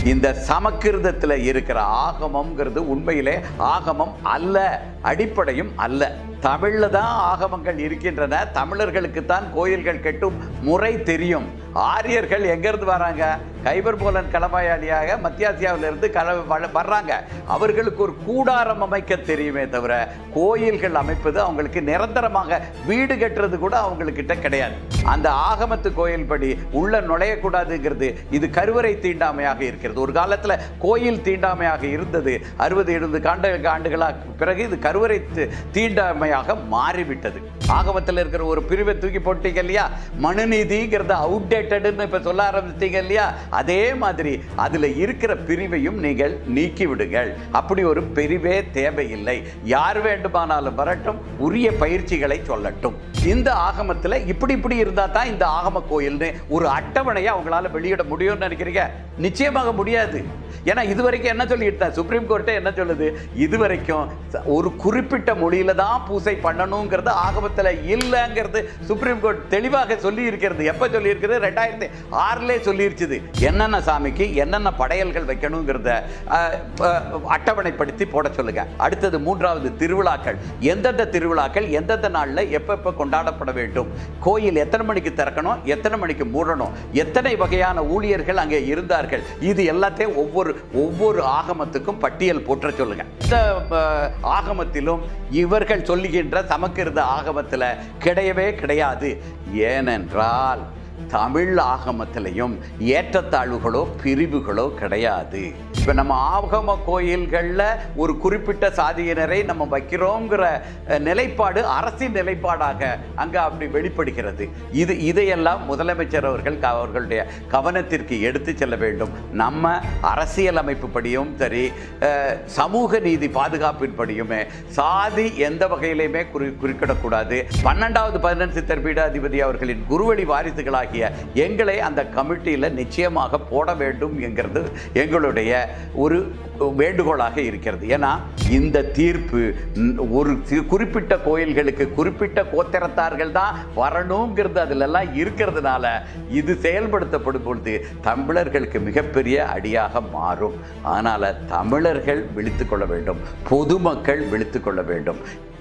இந்த சமக்கிருதத்தில் இருக்கிற ஆகமம்ங்கிறது உண்மையிலே ஆகமம் அல்ல அடிப்படையும் அல்ல தமிழில் தான் ஆகமங்கள் இருக்கின்றன தமிழர்களுக்கு தான் கோயில்கள் கட்டும் முறை தெரியும் ஆரியர்கள் எங்கேருந்து வராங்க கைபர் போலன் களமாயாளியாக மத்தியாசியாவிலிருந்து கல வ- வர்றாங்க அவர்களுக்கு ஒரு கூடாரம் அமைக்க தெரியுமே தவிர கோயில்கள் அமைப்பது அவங்களுக்கு நிரந்தரமாக வீடு கட்டுறது கூட அவங்களுக்கிட்ட கிடையாது அந்த ஆகமத்து கோயில் படி உள்ள நுழையக்கூடாதுங்கிறது இது கருவறை தீண்டாமையாக இருக்கிறது ஒரு காலத்தில் கோயில் தீண்டாமையாக இருந்தது அறுபது எழுபது காண்டு ஆண்டுகளாக பிறகு இது கருவறை தி- தீண்டாமையாக மாறிவிட்டது ஆகமத்தில் இருக்கிற ஒரு பிரிவை தூக்கி போட்டீங்க இல்லையா மனுநீதிங்கிறத அவுடேட்டடுன்னு இப்போ சொல்ல ஆரம்பிச்சிட்டீங்க இல்லையா அதே மாதிரி அதில் இருக்கிற பிரிவையும் நீங்கள் நீக்கி விடுங்கள் அப்படி ஒரு பிரிவே தேவையில்லை யார் வேண்டுமானாலும் வரட்டும் உரிய பயிற்சிகளை சொல்லட்டும் இந்த ஆகமத்தில் இப்படி இப்படி இருந்தால் தான் இந்த ஆகம கோயில்னு ஒரு அட்டவணையை அவங்களால வெளியிட முடியும்னு நினைக்கிறீங்க நிச்சயமாக முடியாது ஏன்னா இது வரைக்கும் என்ன சொல்லிட்டு தான் சுப்ரீம் கோர்ட்டே என்ன சொல்லுது இது வரைக்கும் ஒரு குறிப்பிட்ட மொழியில தான் பூசை பண்ணணுங்கிறது ஆகமத்தில் இல்லைங்கிறது சுப்ரீம் கோர்ட் தெளிவாக சொல்லி இருக்கிறது எப்போ சொல்லி இருக்கிறது ரெண்டாயிரத்தி ஆறுலே சொல்லிருச்சுது என்னென்ன சாமிக்கு என்னென்ன படையல்கள் வைக்கணுங்கிறத அஹ், அஹ், அட்டவணைப்படுத்தி போட சொல்லுங்க அடுத்தது மூன்றாவது திருவிழாக்கள் எந்தெந்த திருவிழாக்கள் எந்தெந்த நாளில் எப்பப்போ கொண்டாடப்பட வேண்டும் கோயில் எத்தனை மணிக்கு திறக்கணும் எத்தனை மணிக்கு மூடணும் எத்தனை வகையான ஊழியர்கள் அங்கே இருந்தார்கள் இது எல்லாத்தையும் ஒவ்வொரு ஒவ்வொரு ஆகமத்துக்கும் பட்டியல் போற்ற சொல்லுங்க இந்த அஹ், ஆகமத்திலும் இவர்கள் சொல்லுகின்ற சமக்கிருத ஆகமத்தில் கிடையவே கிடையாது ஏனென்றால் தமிழ் ஆகமத்திலையும் ஏற்றத்தாழ்வுகளோ பிரிவுகளோ கிடையாது இப்போ நம்ம ஆகம கோயில்களில் ஒரு குறிப்பிட்ட சாதியினரை நம்ம வைக்கிறோங்கிற அஹ், நிலைப்பாடு அரசின் நிலைப்பாடாக அங்கே அப்படி வெளிப்படுகிறது இது இதையெல்லாம் முதலமைச்சர் அவர்கள் க- அவர்களுடைய கவனத்திற்கு எடுத்து செல்ல வேண்டும் நம்ம அரசியல் அமைப்பு படியும் சரி அஹ், சமூக நீதி பாதுகாப்பின் படியுமே சாதி எந்த வகையிலையுமே குறி குறிப்பிடக்கூடாது பன்னெண்டாவது பதினெட்டு சித்தர் பீடாதிபதி அவர்களின் குருவழி வாரிசுகளாகிய எங்களை அந்த கமிட்டியில் நிச்சயமாக போட வேண்டும் என்கிறது எங்களுடைய ஒரு வேண்டுகோளாக இருக்கிறது ஏன்னா இந்த தீர்ப்பு ம், ஒரு சி- குறிப்பிட்ட கோயில்களுக்கு குறிப்பிட்ட கோத்திரத்தார்கள் தான் வரணுங்கிறது அதிலெல்லாம் இருக்கிறதுனால இது செயல்படுத்தப்படும் பொழுது தமிழர்களுக்கு மிகப்பெரிய அடியாக மாறும் அதனால் தமிழர்கள் விழித்துக் கொள்ள வேண்டும் பொதுமக்கள் விழித்துக் கொள்ள வேண்டும்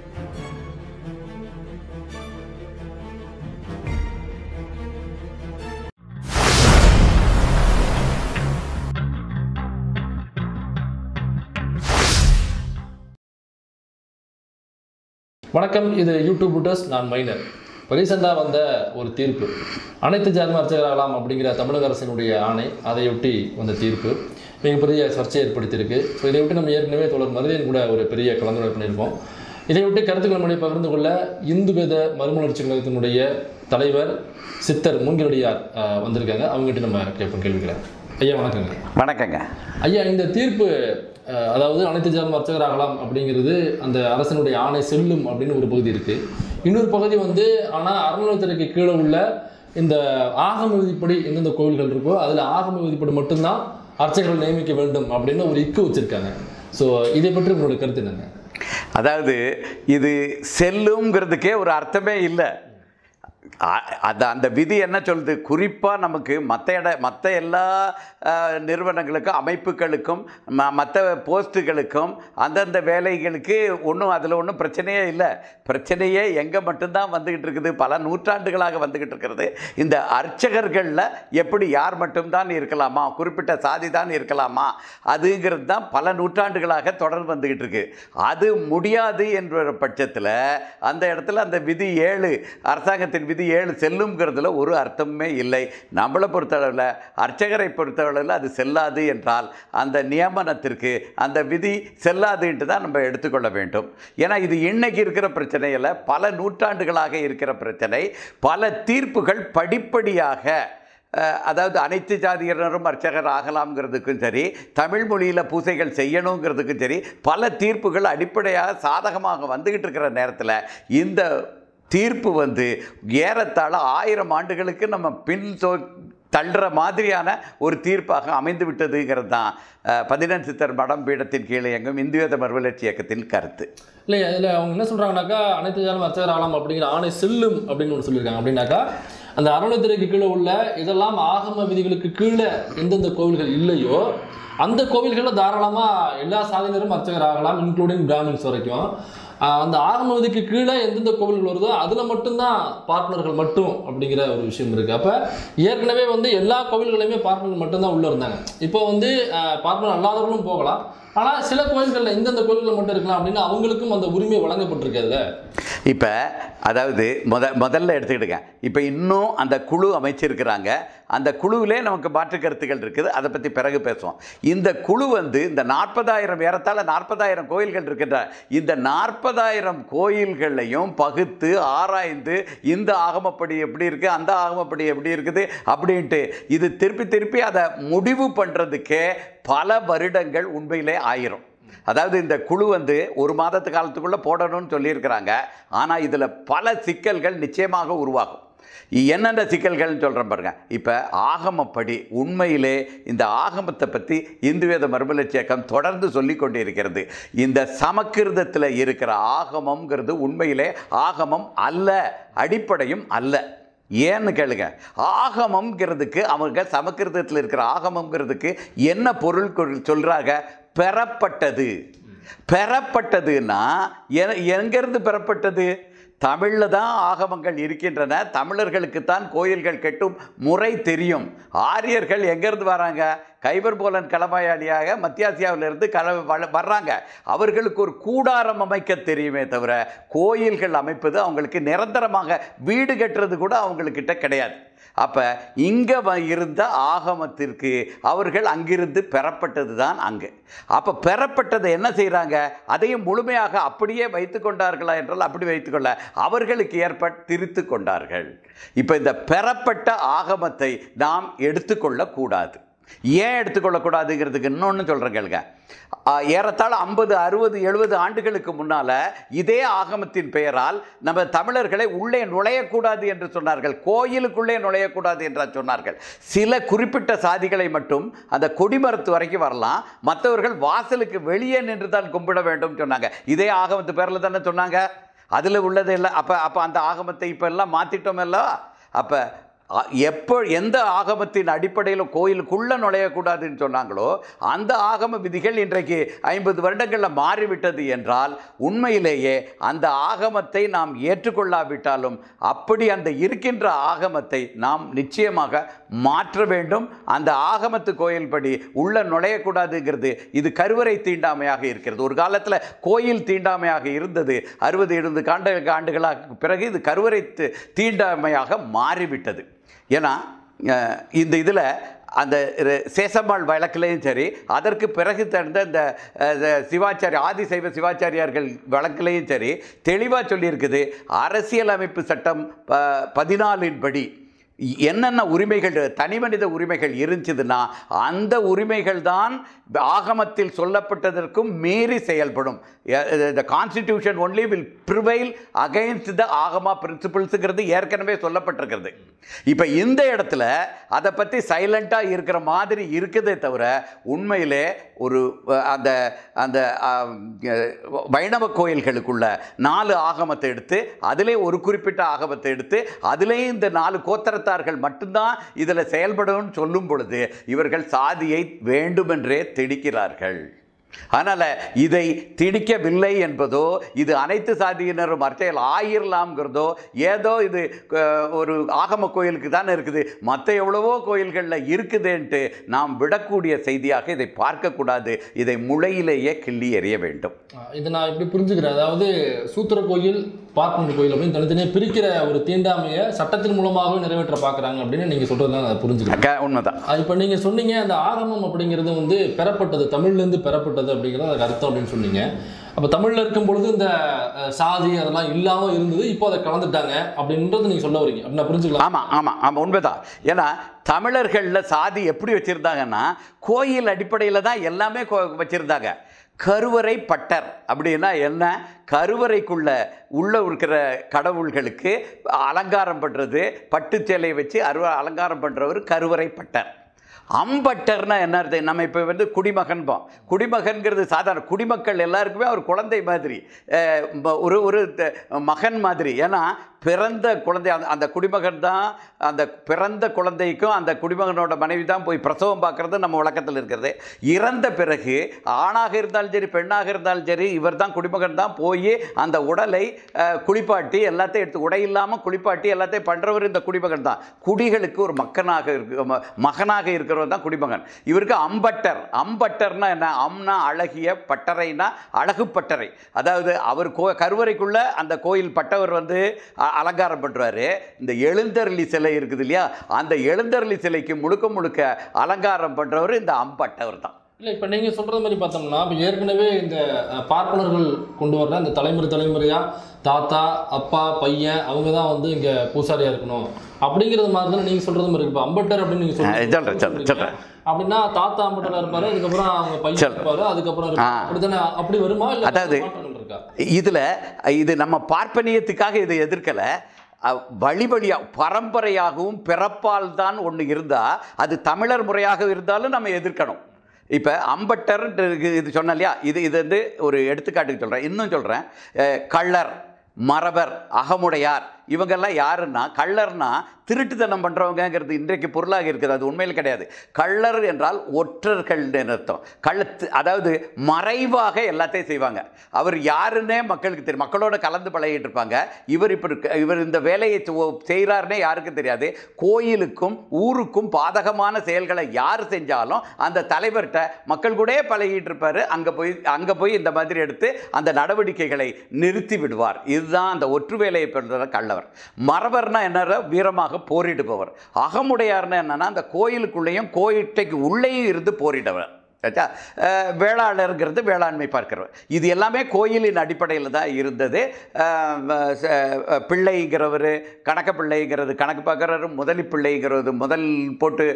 வணக்கம் இது யூடியூப் புட்டர்ஸ் நான் மைனர் இப்போ ரீசெண்டாக வந்த ஒரு தீர்ப்பு அனைத்து ஜான்ம அர்ச்சகராகலாம் அப்படிங்கிற தமிழக அரசினுடைய ஆணை அதையொட்டி வந்த தீர்ப்பு மிகப்பெரிய சர்ச்சை ஏற்படுத்தியிருக்கு ஸோ இதையொட்டி நம்ம ஏற்கனவே தொடர் மருதியன் கூட ஒரு பெரிய கலந்துரையாடல் பண்ணியிருக்கோம் இதையொட்டி கருத்துக்கள் நம்முடைய பகிர்ந்து கொள்ள இந்து வேத மறுமலர்ச்சி கழகத்தினுடைய தலைவர் சித்தர் மூங்கிலடியார் அஹ், வந்திருக்காங்க அவங்ககிட்ட நம்ம கேட்போம் கேள்விகளை ஐயா வணக்கங்க வணக்கங்க ஐயா இந்த தீர்ப்பு அஹ், அதாவது அனைத்து ஜாதி அர்ச்சகராகலாம் அப்படிங்கிறது அந்த அரசனுடைய ஆணை செல்லும் அப்படின்னு ஒரு பகுதி இருக்கு இன்னொரு பகுதி வந்து ஆனால் அறநிலையத்துறைக்கு கீழே உள்ள இந்த ஆகம விதிப்படி எந்தெந்த கோவில்கள் இருக்கோ அதில் ஆகம விதிப்படி மட்டும்தான் அர்ச்சகர்கள் நியமிக்க வேண்டும் அப்படின்னு ஒரு இக்கு வச்சிருக்காங்க ஸோ இதை பற்றி உங்களோட கருத்து என்னங்க அதாவது இது செல்லுங்கிறதுக்கே ஒரு அர்த்தமே இல்லை அ- அது அந்த விதி என்ன சொல்லுது குறிப்பாக நமக்கு மற்ற இட மற்ற எல்லா அஹ், நிறுவனங்களுக்கும் அமைப்புகளுக்கும் ம மற்ற போஸ்ட்டுகளுக்கும் அந்தந்த வேலைகளுக்கு ஒன்றும் அதில் ஒன்றும் பிரச்சனையே இல்லை பிரச்சனையே எங்கே மட்டும்தான் வந்துக்கிட்டு இருக்குது பல நூற்றாண்டுகளாக வந்துக்கிட்டு இருக்கிறது இந்த அர்ச்சகர்களில் எப்படி யார் மட்டும்தான் இருக்கலாமா குறிப்பிட்ட சாதி தான் இருக்கலாமா அதுங்கிறது தான் பல நூற்றாண்டுகளாக தொடர்ந்து வந்துக்கிட்டு இருக்கு அது முடியாது என்ற பட்சத்தில் அந்த இடத்துல அந்த விதி ஏழு அரசாங்கத்தின் விதி ஏழு செல்லுங்கிறதுல ஒரு அர்த்தமுமே இல்லை நம்மளை பொறுத்தளவில் அர்ச்சகரை பொறுத்தளவில் அது செல்லாது என்றால் அந்த நியமனத்திற்கு அந்த விதி செல்லாதுன்ட்டு தான் நம்ம எடுத்துக்கொள்ள வேண்டும் ஏன்னா இது இன்னைக்கு இருக்கிற பிரச்சனை இல்லை பல நூற்றாண்டுகளாக இருக்கிற பிரச்சனை பல தீர்ப்புகள் படிப்படியாக அஹ், அதாவது அனைத்து ஜாதியினரும் அர்ச்சகர் ஆகலாம்ங்கிறதுக்கும் சரி தமிழ் மொழியில் பூசைகள் செய்யணுங்கிறதுக்கும் சரி பல தீர்ப்புகள் அடிப்படையாக சாதகமாக வந்துக்கிட்டு இருக்கிற நேரத்தில் இந்த தீர்ப்பு வந்து ஏறத்தாழ ஆயிரம் ஆண்டுகளுக்கு நம்ம பின் சோ தள்ளுற மாதிரியான ஒரு தீர்ப்பாக அமைந்து விட்டதுங்கிறது தான் அஹ், பதினெண் சித்தர் மடம் பீடத்தின் கீழே இயங்கும் இந்துவேத மறுமலர்ச்சி இயக்கத்தின் கருத்து இல்லை இதில் அவங்க என்ன சொல்கிறாங்கனாக்கா அனைத்து ஜாதி அர்ச்சகர் ஆகலாம் அப்படிங்கிற ஆணை செல்லும் அப்படின்னு ஒன்று சொல்லியிருக்காங்க அப்படின்னாக்கா அந்த அறநிலைத்துறைக்கு கீழே உள்ள இதெல்லாம் ஆகம விதிகளுக்கு கீழே எந்தெந்த கோவில்கள் இல்லையோ அந்த கோவில்களில் தாராளமாக எல்லா சாதியினரும் அர்ச்சகர் ஆகலாம் இன்க்ளூடிங் பிராமின்ஸ் வரைக்கும் ஆஹ் அந்த ஆகம விதிக்கு கீழே எந்தெந்த கோவில்கள் வருதோ அதில் மட்டும்தான் பார்ட்னர்கள் மட்டும் அப்படிங்கிற ஒரு விஷயம் இருக்குது அப்போ ஏற்கனவே வந்து எல்லா கோவில்களையுமே பார்ட்னர் மட்டும்தான் உள்ளே இருந்தாங்க இப்போ வந்து பார்ட்னர் அல்லாதவர்களும் போகலாம் ஆனால் சில கோவில்களில் இந்தந்த கோவில்களில் மட்டும் இருக்கலாம் அப்படின்னு அவங்களுக்கும் அந்த உரிமை வழங்கப்பட்டிருக்கிறதுல இப்போ அதாவது முத முதல்ல எடுத்துக்கிட்டுங்க இப்போ இன்னும் அந்த குழு அமைச்சிருக்கிறாங்க அந்த குழுவிலே நமக்கு மாற்று கருத்துக்கள் இருக்குது அதை பற்றி பிறகு பேசுவோம் இந்த குழு வந்து இந்த நாற்பதாயிரம் ஏறத்தாழ நாற்பதாயிரம் கோயில்கள் இருக்கின்ற இந்த நாற்பதாயிரம் கோயில்களையும் பகுத்து ஆராய்ந்து இந்த ஆகமப்படி எப்படி இருக்குது அந்த ஆகமப்படி எப்படி இருக்குது அப்படின்ட்டு இது திருப்பி திருப்பி அதை முடிவு பண்ணுறதுக்கே பல வருடங்கள் உண்மையிலே ஆயிரும் அதாவது இந்த குழு வந்து ஒரு மாதத்து காலத்துக்குள்ளே போடணும்னு சொல்லியிருக்கிறாங்க ஆனால் இதில் பல சிக்கல்கள் நிச்சயமாக உருவாகும் என்னென்ன சிக்கல்கள்னு சொல்கிறேன் பாருங்க இப்போ ஆகமப்படி உண்மையிலே இந்த ஆகமத்தை பற்றி இந்து வேத மறுமலர்ச்சி இயக்கம் தொடர்ந்து சொல்லி கொண்டு இருக்கிறது இந்த சமக்கிருதத்தில் இருக்கிற ஆகமம்ங்கிறது உண்மையிலே ஆகமம் அல்ல அடிப்படையும் அல்ல ஏன்னு கேளுங்க ஆகமம்ங்கிறதுக்கு அவங்க சமக்கிருதத்தில் இருக்கிற ஆகமம்ங்கிறதுக்கு என்ன பொருள் கொள்- சொல்றாங்க பெறப்பட்டது பெறப்பட்டதுன்னா எ- எங்கிருந்து பெறப்பட்டது தமிழில் தான் ஆகமங்கள் இருக்கின்றன தமிழர்களுக்கு தான் கோயில்கள் கட்டும் முறை தெரியும் ஆரியர்கள் எங்கேருந்து வராங்க கைபர் போலன் களமாயாளியாக மத்தியாசியாவிலிருந்து கல வள- வர்றாங்க அவர்களுக்கு ஒரு கூடாரம் அமைக்க தெரியுமே தவிர கோயில்கள் அமைப்பது அவங்களுக்கு நிரந்தரமாக வீடு கட்டுறது கூட அவங்களுக்கிட்ட கிடையாது அப்போ இங்கே இருந்த ஆகமத்திற்கு அவர்கள் அங்கிருந்து பெறப்பட்டது தான் அங்கு அப்போ பெறப்பட்டதை என்ன செய்கிறாங்க அதையும் முழுமையாக அப்படியே வைத்து கொண்டார்களா என்றால் அப்படி வைத்துக்கொள்ள அவர்களுக்கு ஏற்ப திரித்து கொண்டார்கள் இப்போ இந்த பெறப்பட்ட ஆகமத்தை நாம் எடுத்துக்கொள்ளக்கூடாது ஏன் எடுத்துக்கொள்ளக்கூடாதுங்கிறதுக்கு இன்னொன்று சொல்கிறேன் கேளுங்க ஆ, ஏறத்தாழ ஐம்பது அறுபது எழுபது ஆண்டுகளுக்கு முன்னால் இதே ஆகமத்தின் பெயரால் நம்ம தமிழர்களை உள்ளே நுழையக்கூடாது என்று சொன்னார்கள் கோயிலுக்குள்ளே நுழையக்கூடாது என்று சொன்னார்கள் சில குறிப்பிட்ட சாதிகளை மட்டும் அந்த கொடிமரத்து வரைக்கும் வரலாம் மற்றவர்கள் வாசலுக்கு வெளியே நின்று தான் கும்பிட வேண்டும் சொன்னாங்க இதே ஆகமத்து பேரில் தானே சொன்னாங்க அதில் உள்ளது இல்லை அப்போ அப்போ அந்த ஆகமத்தை இப்போ எல்லாம் மாற்றிட்டோம் அப்போ அ- எப்போ எந்த ஆகமத்தின் அடிப்படையில் கோயிலுக்குள்ளே நுழையக்கூடாதுன்னு சொன்னாங்களோ அந்த ஆகம விதிகள் இன்றைக்கு ஐம்பது வருடங்களில் மாறிவிட்டது என்றால் உண்மையிலேயே அந்த ஆகமத்தை நாம் ஏற்றுக்கொள்ளாவிட்டாலும் அப்படி அந்த இருக்கின்ற ஆகமத்தை நாம் நிச்சயமாக மாற்ற வேண்டும் அந்த ஆகமத்து கோயில்படி உள்ள நுழையக்கூடாதுங்கிறது இது கருவறை தீண்டாமையாக இருக்கிறது ஒரு காலத்தில் கோயில் தீண்டாமையாக இருந்தது அறுபது எழுபது ஆண்டு ஆண்டுகளாக பிறகு இது கருவறை தி- தீண்டாமையாக மாறிவிட்டது ஏன்னா அஹ், இந்த இதில் அந்த ர- சேசம்மாள் வழக்கிலையும் சரி அதற்கு பிறகு தந்த இந்த அஹ், இந்த சிவாச்சாரி ஆதிசைவ சிவாச்சாரியார்கள் வழக்கிலையும் சரி தெளிவாக சொல்லியிருக்குது அரசியலமைப்பு சட்டம் ப பதினாலின் படி என்னென்ன உரிமைகள் தனி மனித உரிமைகள் இருந்துச்சுன்னா அந்த உரிமைகள் தான் ஆகமத்தில் சொல்லப்பட்டதற்கும் மீறி செயல்படும் the constitution only will prevail against the Agama பிரின்சிபிள்ஸுங்கிறது ஏற்கனவே சொல்லப்பட்டிருக்கிறது இப்போ இந்த இடத்துல அதை பற்றி சைலண்ட்டாக இருக்கிற மாதிரி இருக்குதே தவிர உண்மையிலே ஒரு அஹ், அந்த அந்த ஆம், அஹ், வைணவ கோயில்களுக்குள்ள நாலு ஆகமத்தை எடுத்து அதிலே ஒரு குறிப்பிட்ட ஆகமத்தை எடுத்து அதிலேயும் இந்த நாலு கோத்தரத்தார்கள் மட்டும்தான் இதில் செயல்படும்னு சொல்லும் பொழுது இவர்கள் சாதியை வேண்டுமென்றே திணிக்கிறார்கள் அதனால் இதை திணிக்கவில்லை என்பதோ இது அனைத்து சாதியினரும் அர்ச்சையில் ஆயிரலாம்ங்கிறதோ ஏதோ இது அஹ், ஒரு ஆகம கோயிலுக்கு தானே இருக்குது மற்ற எவ்வளவோ கோயில்களில் இருக்குதுன்ட்டு நாம் விடக்கூடிய செய்தியாக இதை பார்க்கக்கூடாது இதை முளையிலேயே கிள்ளி எறிய வேண்டும் இதை நான் எப்படி புரிஞ்சுக்கிறேன் அதாவது சூத்திர கோயில் பார்ப்பன கோயில் அப்படின்னு தனித்தனியாக பிரிக்கிற ஒரு தீண்டாமையை சட்டத்தின் மூலமாகவே நிறைவேற்ற பார்க்குறாங்க அப்படின்னு நீங்கள் சொல்கிறது நான் புரிஞ்சுக்கிறேன் க- உண்மைதான் இப்போ நீங்கள் சொன்னீங்க அந்த ஆகமம் அப்படிங்கிறது வந்து பெறப்பட்டது தமிழ்லேருந்து பெறப்பட்டது அப்படிங்கிறது அதுக்கு அர்த்தம் அப்படின்னு சொன்னீங்க அப்போ தமிழில் இருக்கும் பொழுது இந்த அஹ், சாதி அதெல்லாம் இல்லாமல் இருந்தது இப்போ அதை கலந்துட்டாங்க அப்படின்றது நீங்கள் சொல்ல வரீங்க அப்படி நான் புரிஞ்சுக்கலாம் ஆமாம் ஆமாம் ஆமாம் உண்மைதான் ஏன்னா தமிழர்களில் சாதி எப்படி வச்சுருந்தாங்கன்னா கோயில் அடிப்படையில் தான் எல்லாமே கோ- வச்சுருந்தாங்க கருவறை பட்டர் அப்படின்னா என்ன கருவறைக்குள்ள உள்ள இருக்கிற கடவுள்களுக்கு அலங்காரம் பண்ணுறது பட்டு சேலையை வச்சு அருவ அலங்காரம் பண்ணுறவர் கருவறை பட்டர் அம்பட்டர்னா என்ன அர்த்தம் நம்ம இப்போ வந்து குடிமகன்போம் குடிமகன்கிறது சாதாரண குடிமக்கள் எல்லாருக்குமே ஒரு குழந்தை மாதிரி அஹ், ம- ஒரு ஒரு த- மகன் மாதிரி ஏன்னா பிறந்த குழந்தை அந்த அந்த குடிமகன் தான் அந்த பிறந்த குழந்தைக்கும் அந்த குடிமகனோட மனைவி தான் போய் பிரசவம் பார்க்கறது நம்ம வழக்கத்தில் இருக்கிறது இறந்த பிறகு ஆணாக இருந்தாலும் சரி பெண்ணாக இருந்தாலும் சரி இவர் தான் குடிமகன் தான் போய் அந்த உடலை அஹ், குளிப்பாட்டி எல்லாத்தையும் எடுத்து உடை இல்லாமல் குளிப்பாட்டி எல்லாத்தையும் பண்ணுறவர் இந்த குடிமகன் தான் குடிகளுக்கு ஒரு மக்கனாக இருக்கு ம- மகனாக இருக்கிறவர் தான் குடிமகன் இவருக்கு அம்பட்டர் அம்பட்டர்னா என்ன அம்னா அழகிய பட்டறைனா அழகு பட்டறை அதாவது அவர் கோ கருவறைக்குள்ள அந்த கோயில் பட்டவர் வந்து அ- அலங்காரம் பண்ணுறாரு இந்த எழுந்தருளி சிலை இருக்குது இல்லையா அந்த எழுந்தருளி சிலைக்கு முழுக்க முழுக்க அலங்காரம் பண்ணுறவர் இந்த அம்பட்டவர் தான் இல்லை இப்போ நீங்கள் சொல்கிற மாதிரி பார்த்தோம்னா இப்போ ஏற்கனவே இந்த அஹ், பார்ப்பனர்கள் கொண்டு வர்ற இந்த தலைமுறை தலைமுறையாக தாத்தா அப்பா பையன் அவங்க தான் வந்து இங்கே பூசாரியாக இருக்கணும் அப்படிங்கிறது மாதிரி தானே நீங்கள் சொல்கிறது மாதிரி இருக்கு இப்போ அம்பட்டர் அப்படின்னு நீங்கள் ஆ, சொல்றேன், சொல்றேன், சொல்றேன். அப்படின்னா தாத்தா அம்பட்டராக இருப்பாரு அதுக்கப்புறம் அவங்க பையன் சொல்றேன். இருப்பாரு அதுக்கப்புறம் இருப்பாரு. ஆ. அப்படித்தானே அப்படி வருமா இல்லை அதாவது- மாற்றங்கள் இருக்கா இதில் இது நம்ம பார்ப்பனியத்துக்காக இதை எதிர்க்கலை அஹ், வழி வழியா பரம்பரையாகவும் பிறப்பால் தான் ஒன்று இருந்தால் அது தமிழர் முறையாக இருந்தாலும் நம்ம எதிர்க்கணும் இப்போ அம்பட்டர் இது சொன்னேன் இல்லையா இது இது வந்து ஒரு எடுத்துக்காட்டுக்கு சொல்கிறேன் இன்னும் சொல்கிறேன் கள்ளர் மறவர் அகமுடையார் இவங்கெல்லாம் யாருன்னா கள்ளர்னா திருட்டுத்தனம் பண்ணுறவங்கங்கிறது இன்றைக்கு பொருளாக இருக்குது அது உண்மையில் கிடையாது கள்ளர் என்றால் ஒற்றர்கள் அர்த்தம் கள்ளத்து அதாவது மறைவாக எல்லாத்தையும் செய்வாங்க அவர் யாருன்னே மக்களுக்கு தெரியும் மக்களோட கலந்து பழகிட்டு இருப்பாங்க இவர் இப்போ இருக்க- இவர் இந்த வேலையை செய்கிறாருன்னே யாருக்கும் தெரியாது கோயிலுக்கும் ஊருக்கும் பாதகமான செயல்களை யார் செஞ்சாலும் அந்த தலைவர்கிட்ட மக்கள் கூட பழகிட்டு இருப்பாரு அங்கே போய் அங்கே போய் இந்த மாதிரி எடுத்து அந்த நடவடிக்கைகளை நிறுத்தி விடுவார் இதுதான் அந்த ஒற்று வேலையை பெறுற கள்ளவர் மறவர்னா என்ன வீரமாக போரிடுபவர் அகமுடையார்னா என்னன்னா அந்த கோயிலுக்குள்ளேயும் கோயிட்டைக்கு உள்ளேயும் இருந்து போரிடவர் ஆச்சா அஹ், வேளாளருங்கிறது வேளாண்மை பார்க்கிறவர் இது எல்லாமே கோயிலின் அடிப்படையில் தான் இருந்தது அஹ், ச- அஹ், பிள்ளைங்கிறவர் கணக்க பிள்ளைங்கிறது கணக்கு பார்க்குறவர் முதலி பிள்ளைங்கிறது முதல் போட்டு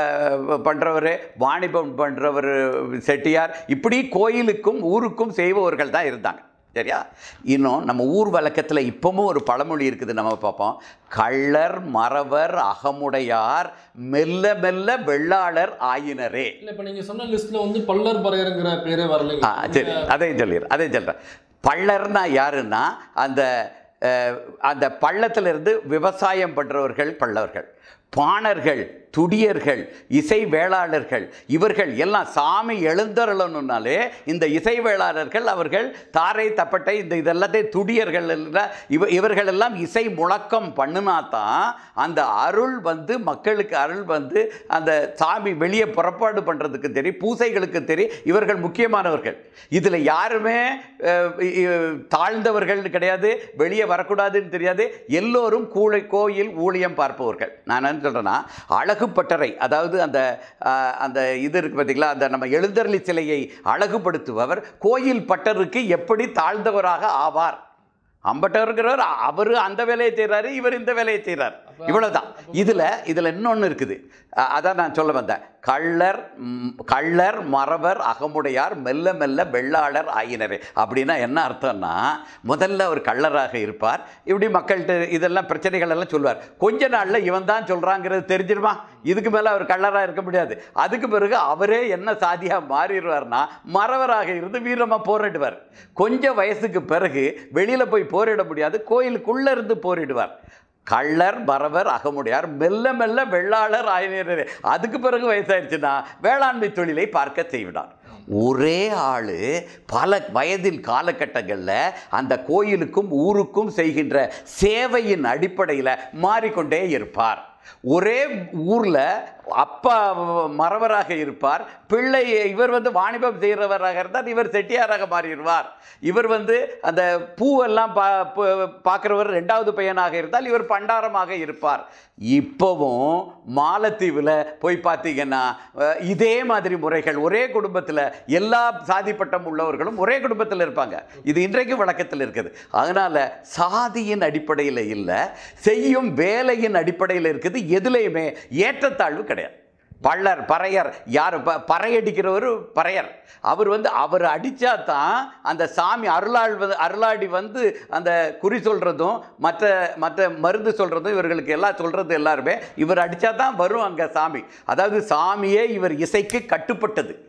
பண்ணுறவர் வாணிபம் பண்ணுறவர் செட்டியார் இப்படி கோயிலுக்கும் ஊருக்கும் செய்பவர்கள் தான் இருந்தாங்க சரியா இன்னும் நம்ம ஊர் வழக்கத்தில் இப்பவும் ஒரு பழமொழி இருக்குது நம்ம பார்ப்போம் கள்ளர் மறவர் அகமுடையார் மெல்ல மெல்ல வெள்ளாளர் ஆயினரே இல்லை இப்போ நீங்கள் சொன்ன லிஸ்ட்டில் வந்து பல்லர் பறையருங்கிற பேரே ஆ வரலைங்க சரி அதையும் சொல்லிடுறேன் அதையும் சொல்கிறேன் பள்ளர்னா யாருன்னா அந்த அஹ், அந்த பள்ளத்திலிருந்து விவசாயம் பண்ணுறவர்கள் பல்லவர்கள் பாணர்கள் துடியர்கள் இசை வேளாளர்கள் இவர்கள் எல்லாம் சாமி எழுந்தருளணுன்னாலே இந்த இசை வேளாளர்கள் அவர்கள் தாரை தப்பட்டை இந்த இதெல்லாத்தையும் துடியர்கள் எல்லாம் இவ இவர்கள் எல்லாம் இசை முழக்கம் பண்ணினா தான் அந்த அருள் வந்து மக்களுக்கு அருள் வந்து அந்த சாமி வெளியே புறப்பாடு பண்ணுறதுக்கு தெரியும் பூசைகளுக்கு தெரியும் இவர்கள் முக்கியமானவர்கள் இதில் யாருமே அஹ், இ- இ- தாழ்ந்தவர்கள் கிடையாது வெளியே வரக்கூடாதுன்னு தெரியாது எல்லோரும் கூளை கோயில் ஊழியம் பார்ப்பவர்கள் நான் என்ன சொல்கிறேன்னா அழகுப்பட்டறை அதாவது அந்த அஹ், அந்த இது இருக்கு பார்த்தீங்களா அந்த நம்ம எழுந்தருளி சிலையை அழகுபடுத்துபவர் கோயில் பட்டருக்கு எப்படி தாழ்ந்தவராக ஆவார் அம்பட்டவருங்கிறவர் அவர் அந்த வேலையை செய்கிறாரு இவர் இந்த வேலையை செய்கிறார் இவ்வளவுதான் இதில் இதில் இன்னொன்று இருக்குது அ- அதான் நான் சொல்ல வந்தேன் கள்ளர் ம், கள்ளர் மறவர் அகமுடையார் மெல்ல மெல்ல வெள்ளாளர் ஆயினரே அப்படின்னா என்ன அர்த்தம்னா முதல்ல அவர் கள்ளராக இருப்பார் இப்படி மக்கள்கிட்ட இதெல்லாம் பிரச்சனைகள் எல்லாம் சொல்லுவார் கொஞ்ச நாளில் இவன் தான் சொல்கிறாங்கிறது தெரிஞ்சிருமா இதுக்கு மேலே அவர் கள்ளராக இருக்க முடியாது அதுக்கு பிறகு அவரே என்ன சாதியாக மாறிடுவார்னா மறவராக இருந்து வீரமாக போரிடுவார் கொஞ்சம் வயசுக்கு பிறகு வெளியில் போய் போரிட முடியாது கோயிலுக்குள்ளே இருந்து போரிடுவார் கள்ளர் மறவர் அகமுடையார் மெல்ல மெல்ல வெள்ளாளர் ஆயினர் அதுக்கு பிறகு வயசாயிருச்சுன்னா வேளாண்மை தொழிலை பார்க்க செய்வினார் ஒரே ஆள் பல வயதின் காலகட்டங்களில் அந்த கோயிலுக்கும் ஊருக்கும் செய்கின்ற சேவையின் அடிப்படையில் மாறிக்கொண்டே இருப்பார் ஒரே ஊரில் அப்பா மறவராக இருப்பார் பிள்ளை இவர் வந்து வாணிபம் செய்கிறவராக இருந்தால் இவர் செட்டியாராக மாறிடுவார் இவர் வந்து அந்த பூவெல்லாம் பா பார்க்குறவர் ரெண்டாவது பையனாக இருந்தால் இவர் பண்டாரமாக இருப்பார் இப்போவும் மாலத்தீவில் போய் பார்த்தீங்கன்னா அஹ், இதே மாதிரி முறைகள் ஒரே குடும்பத்தில் எல்லா சாதிப்பட்டம் உள்ளவர்களும் ஒரே குடும்பத்தில் இருப்பாங்க இது இன்றைக்கு வழக்கத்தில் இருக்குது அதனால் சாதியின் அடிப்படையில் இல்லை செய்யும் வேலையின் அடிப்படையில் இருக்குது எதுலேயுமே ஏற்றத்தாழ்வு கிடையாது பள்ளர் பறையர் யார் ப பறையடிக்கிறவர் பறையர் அவர் வந்து அவர் அடித்தா தான் அந்த சாமி அருளாள் வந்து அருளாடி வந்து அந்த குறி சொல்கிறதும் மற்ற மற்ற மருந்து சொல்கிறதும் இவர்களுக்கு எல்லாம் சொல்கிறது எல்லாருமே இவர் அடித்தா தான் வரும் அங்கே சாமி அதாவது சாமியே இவர் இசைக்கு கட்டுப்பட்டது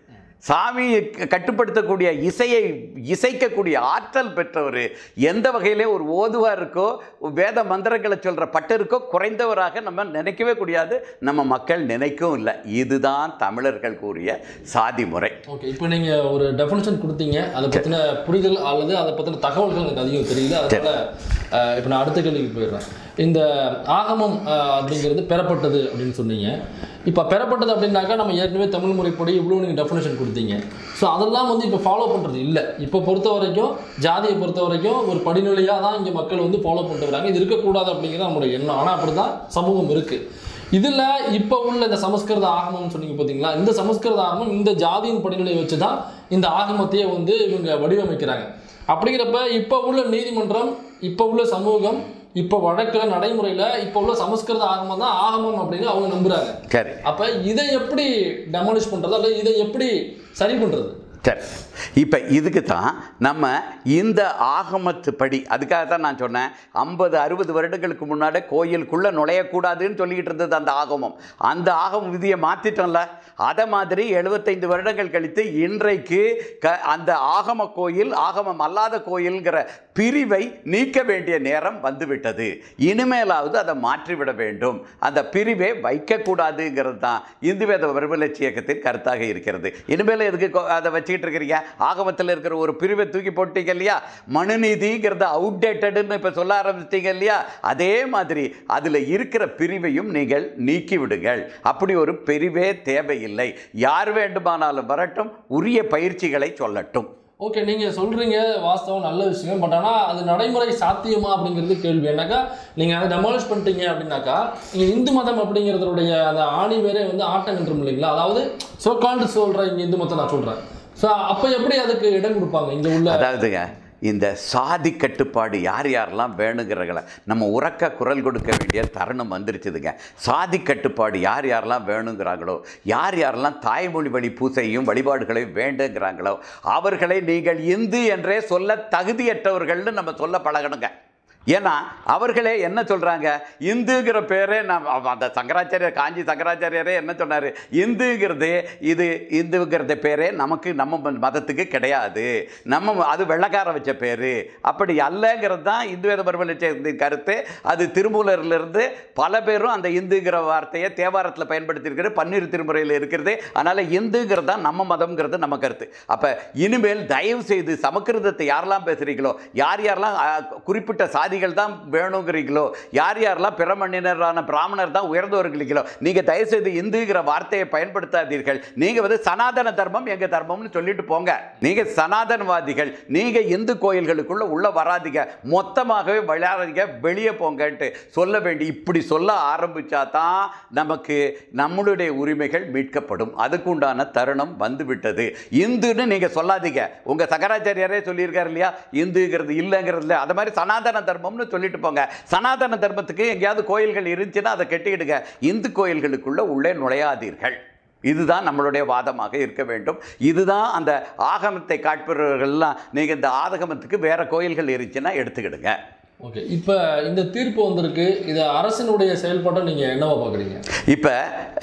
சாமியை க- கட்டுப்படுத்தக்கூடிய இசையை இசைக்கக்கூடிய ஆற்றல் பெற்றவர் எந்த வகையிலே ஒரு ஓதுவாருக்கோ வேத மந்திரங்களை சொல்கிற பட்டருக்கோ குறைந்தவராக நம்ம நினைக்கவே கூடாது நம்ம மக்கள் நினைக்கவும் இல்லை இதுதான் தமிழர்கள் கூறிய சாதி முறை ஓகே இப்போ நீங்கள் ஒரு டெஃபினேஷன் கொடுத்தீங்க அதை பற்றின புரிதல் அல்லது அதை பற்றின தகவல்கள் எனக்கு அதிகம் தெரியல அதனால அஹ், இப்போ நான் அடுத்த கேள்விக்கு போயிடுறேன் இந்த ஆகமம் அஹ், அப்படிங்கிறது பெறப்பட்டது அப்படின்னு சொன்னீங்க இப்போ பெறப்பட்டது அப்படின்னாக்கா நம்ம ஏற்கனவே தமிழ் முறைப்படி இவ்வளோ நீங்கள் டெஃபினேஷன் கொடுத்தீங்க ஸோ அதெல்லாம் வந்து இப்போ ஃபாலோ பண்ணுறது இல்லை இப்போ பொறுத்த வரைக்கும் ஜாதியை பொறுத்த வரைக்கும் ஒரு படிநிலையாக தான் இங்கே மக்கள் வந்து ஃபாலோ பண்ணிட்டு வராங்க இது இருக்கக்கூடாது அப்படிங்கிறது நம்மளுடைய எண்ணம் ஆனால் அப்படி தான் சமூகம் இருக்குது இதில் இப்போ உள்ள இந்த சமஸ்கிருத ஆகமம்னு சொன்னீங்க பார்த்தீங்களா இந்த சமஸ்கிருத ஆகமம் இந்த ஜாதியின் படிநிலையை வச்சு தான் இந்த ஆகமத்தையே வந்து இவங்க வடிவமைக்கிறாங்க அப்படிங்கிறப்ப இப்போ உள்ள நீதிமன்றம் இப்போ உள்ள சமூகம் இப்போ வழக்கில் நடைமுறையில் இப்போ உள்ள சமஸ்கிருத ஆகமம் தான் ஆகமம் அப்படின்னு அவங்க நம்புறாங்க சரி அப்போ இதை எப்படி டெமாலிஷ் பண்ணுறது அல்லது இதை எப்படி சரி பண்ணுறது சரி இப்போ இதுக்கு தான் நம்ம இந்த ஆகமத்து படி அதுக்காக தான் நான் சொன்னேன் ஐம்பது அறுபது வருடங்களுக்கு முன்னாடி கோயிலுக்குள்ளே நுழையக்கூடாதுன்னு சொல்லிக்கிட்டு இருந்தது அந்த ஆகமம் அந்த ஆகம விதியை மாற்றிட்டோம்ல அதை மாதிரி எழுபத்தைந்து வருடங்கள் கழித்து இன்றைக்கு க அந்த ஆகம கோயில் ஆகமம் அல்லாத கோயில்ங்கிற பிரிவை நீக்க வேண்டிய நேரம் வந்துவிட்டது இனிமேலாவது அதை மாற்றிவிட வேண்டும் அந்த பிரிவை வைக்கக்கூடாதுங்கிறது தான் இந்து வேத வருவலட்சி இயக்கத்தின் கருத்தாக இருக்கிறது இனிமேல் எதுக்கு கொ- அதை வச்சுக்கிட்டு இருக்கிறீங்க ஆகமத்தில் இருக்கிற ஒரு பிரிவை தூக்கி போட்டீங்க இல்லையா மனுநீதிங்கிறது அவுடேட்டடுன்னு இப்போ சொல்ல ஆரம்பிச்சிட்டீங்க இல்லையா அதே மாதிரி அதில் இருக்கிற பிரிவையும் நீங்கள் நீக்கி விடுங்கள் அப்படி ஒரு பிரிவே தேவையில்லை யார் வேண்டுமானாலும் வரட்டும் உரிய பயிற்சிகளை சொல்லட்டும் ஓகே நீங்கள் சொல்கிறீங்க வாஸ்தவம் நல்ல விஷயம் பட் ஆனால் அது நடைமுறை சாத்தியமா அப்படிங்கிறது கேள்வி என்னக்கா நீங்கள் அதை டெமாலிஷ் பண்ணிட்டீங்க அப்படின்னாக்கா நீங்கள் இந்து மதம் அப்படிங்கிறதுடைய அந்த ஆணி வேறே வந்து ஆட்டம் நின்றும் இல்லைங்களா அதாவது சோ கால்டு சொல்கிற இங்கே இந்து மதம் நான் சொல்கிறேன் ஸோ அப்போ எப்படி அதுக்கு இடம் கொடுப்பாங்க இங்கே உள்ள அதாவதுங்க இந்த சாதி கட்டுப்பாடு யார் யாரெல்லாம் வேணுங்கிறகளை நம்ம உறக்க குரல் கொடுக்க வேண்டிய தருணம் வந்துருச்சுதுங்க சாதி கட்டுப்பாடு யார் யாரெல்லாம் வேணுங்கிறாங்களோ யார் யாரெல்லாம் தாய்மொழி வழி பூசையும் வழிபாடுகளையும் வேண்டுங்கிறாங்களோ அவர்களை நீங்கள் இந்து என்றே சொல்ல தகுதியற்றவர்கள்னு நம்ம சொல்ல பழகணுங்க ஏன்னா அவர்களே என்ன சொல்கிறாங்க இந்துங்கிற பேரே நான் அவ- அந்த சங்கராச்சாரியர் காஞ்சி சங்கராச்சாரியரே என்ன சொன்னார் இந்துங்கிறது இது இந்துங்கிறத பேரே நமக்கு நம்ம ம- மதத்துக்கு கிடையாது நம்ம ம- அது வெள்ளக்கார வச்ச பேர் அப்படி அல்லங்கிறது தான் இந்து வேத பரமலட்சியத்தின் கருத்து அது திருமூலரிலிருந்து பல பேரும் அந்த இந்துங்கிற வார்த்தையை தேவாரத்தில் பயன்படுத்தியிருக்கிறது பன்னீர் திருமுறையில் இருக்கிறது அதனால் இந்துங்கிறது தான் நம்ம மதம்ங்கிறது நம்ம கருத்து அப்போ இனிமேல் தயவு செய்து சமக்கிருதத்தை யாரெல்லாம் பேசுகிறீங்களோ யார் யாரெல்லாம் அ, குறிப்பிட்ட சாதிகள் தான் வேணுங்கிறீங்களோ யார் யாரெல்லாம் பிற மண்ணினரான பிராமணர் தான் உயர்ந்தவர்களீங்களோ நீங்கள் தயவு செய்து இந்துங்கிற வார்த்தையை பயன்படுத்தாதீர்கள் நீங்கள் வந்து சனாதன தர்மம் எங்கள் தர்மம்னு சொல்லிட்டு போங்க நீங்கள் சனாதனவாதிகள் நீங்கள் இந்து கோயில்களுக்குள்ள உள்ள வராதீங்க மொத்தமாகவே விளையாடுறீங்க வெளியே போங்கன்ட்டு சொல்ல வேண்டி இப்படி சொல்ல ஆரம்பிச்சா தான் நமக்கு நம்மளுடைய உரிமைகள் மீட்கப்படும் அதுக்குண்டான தருணம் வந்துவிட்டது இந்துன்னு நீங்கள் சொல்லாதீங்க உங்கள் சங்கராச்சாரியாரே சொல்லியிருக்காரு இல்லையா இந்துங்கிறது இல்லைங்கிறது இல்லை அது மாதிரி சனாதன தர்மம்னு சொல்லிட்டு போங்க சனாதன தர்மத்துக்கு எங்கேயாவது கோயில்கள் இருந்துச்சுன்னா அதை கட்டிக்கிடுங்க இந்து கோயில்களுக்குள்ள உள்ளே நுழையாதீர்கள் இதுதான் நம்மளுடைய வாதமாக இருக்க வேண்டும் இதுதான் அந்த ஆகமத்தை காட்பவர்கள்லாம் நீங்கள் இந்த ஆதகமத்துக்கு வேற கோயில்கள் இருந்துச்சுன்னா எடுத்துக்கிடுங்க ஓகே இப்போ இந்த தீர்ப்பு வந்திருக்கு இதை அரசினுடைய செயல்பாட்டை நீங்கள் என்னவா பார்க்குறீங்க இப்போ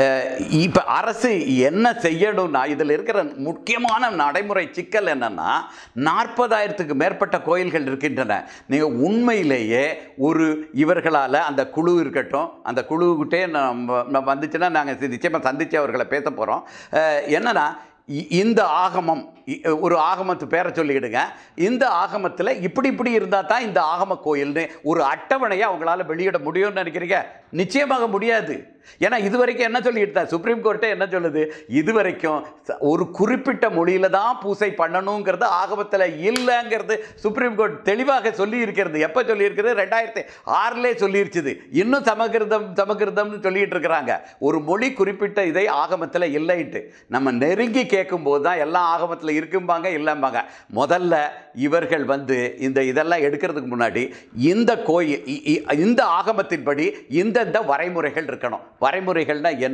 இப்போ அரசு என்ன செய்யணும்னா இதில் இருக்கிற முக்கியமான நடைமுறை சிக்கல் என்னன்னா நாற்பதாயிரத்துக்கு மேற்பட்ட கோயில்கள் இருக்கின்றன நீங்கள் உண்மையிலேயே ஒரு இவர்களால் அந்த குழு இருக்கட்டும் அந்த குழுக்கிட்டே நம்ம நம்ம வந்துச்சுன்னா நாங்கள் நிச்சயமாக சந்தித்து அவர்களை பேச போகிறோம் என்னன்னா இ- இந்த ஆகமம் இ- ஒரு ஆகமத்து பேரை சொல்லிக்கிடுங்க இந்த ஆகமத்தில் இப்படி இப்படி இருந்தால் தான் இந்த ஆகம கோயில்னு ஒரு அட்டவணையை அவங்களால வெளியிட முடியும்னு நினைக்கிறீங்க நிச்சயமாக முடியாது ஏன்னா இது வரைக்கும் என்ன சொல்லிட்டு தான் சுப்ரீம் கோர்ட்டே என்ன சொல்லுது இது வரைக்கும் ச- ஒரு குறிப்பிட்ட மொழியில தான் பூசை பண்ணணுங்கிறது ஆகமத்தில் இல்லைங்கிறது சுப்ரீம் கோர்ட் தெளிவாக சொல்லி இருக்கிறது எப்போ சொல்லியிருக்கிறது ரெண்டாயிரத்தி ஆறிலே சொல்லிருச்சுது இன்னும் சமகிருதம் சமகிருதம்னு சொல்லிட்டு இருக்கிறாங்க ஒரு மொழி குறிப்பிட்ட இதை ஆகமத்தில் இல்லைன்ட்டு நம்ம நெருங்கி கேட்கும்போது தான் எல்லாம் ஆகமத்தில் இருக்கும்பாங்க இல்லைம்பாங்க முதல்ல இவர்கள் வந்து இந்த இதெல்லாம் எடுக்கிறதுக்கு முன்னாடி இந்த கோயில் இ- இ- இந்த ஆகமத்தின்படி இந்தந்த வரைமுறைகள் இருக்கணும் வரைமுறைகள்னா என்ன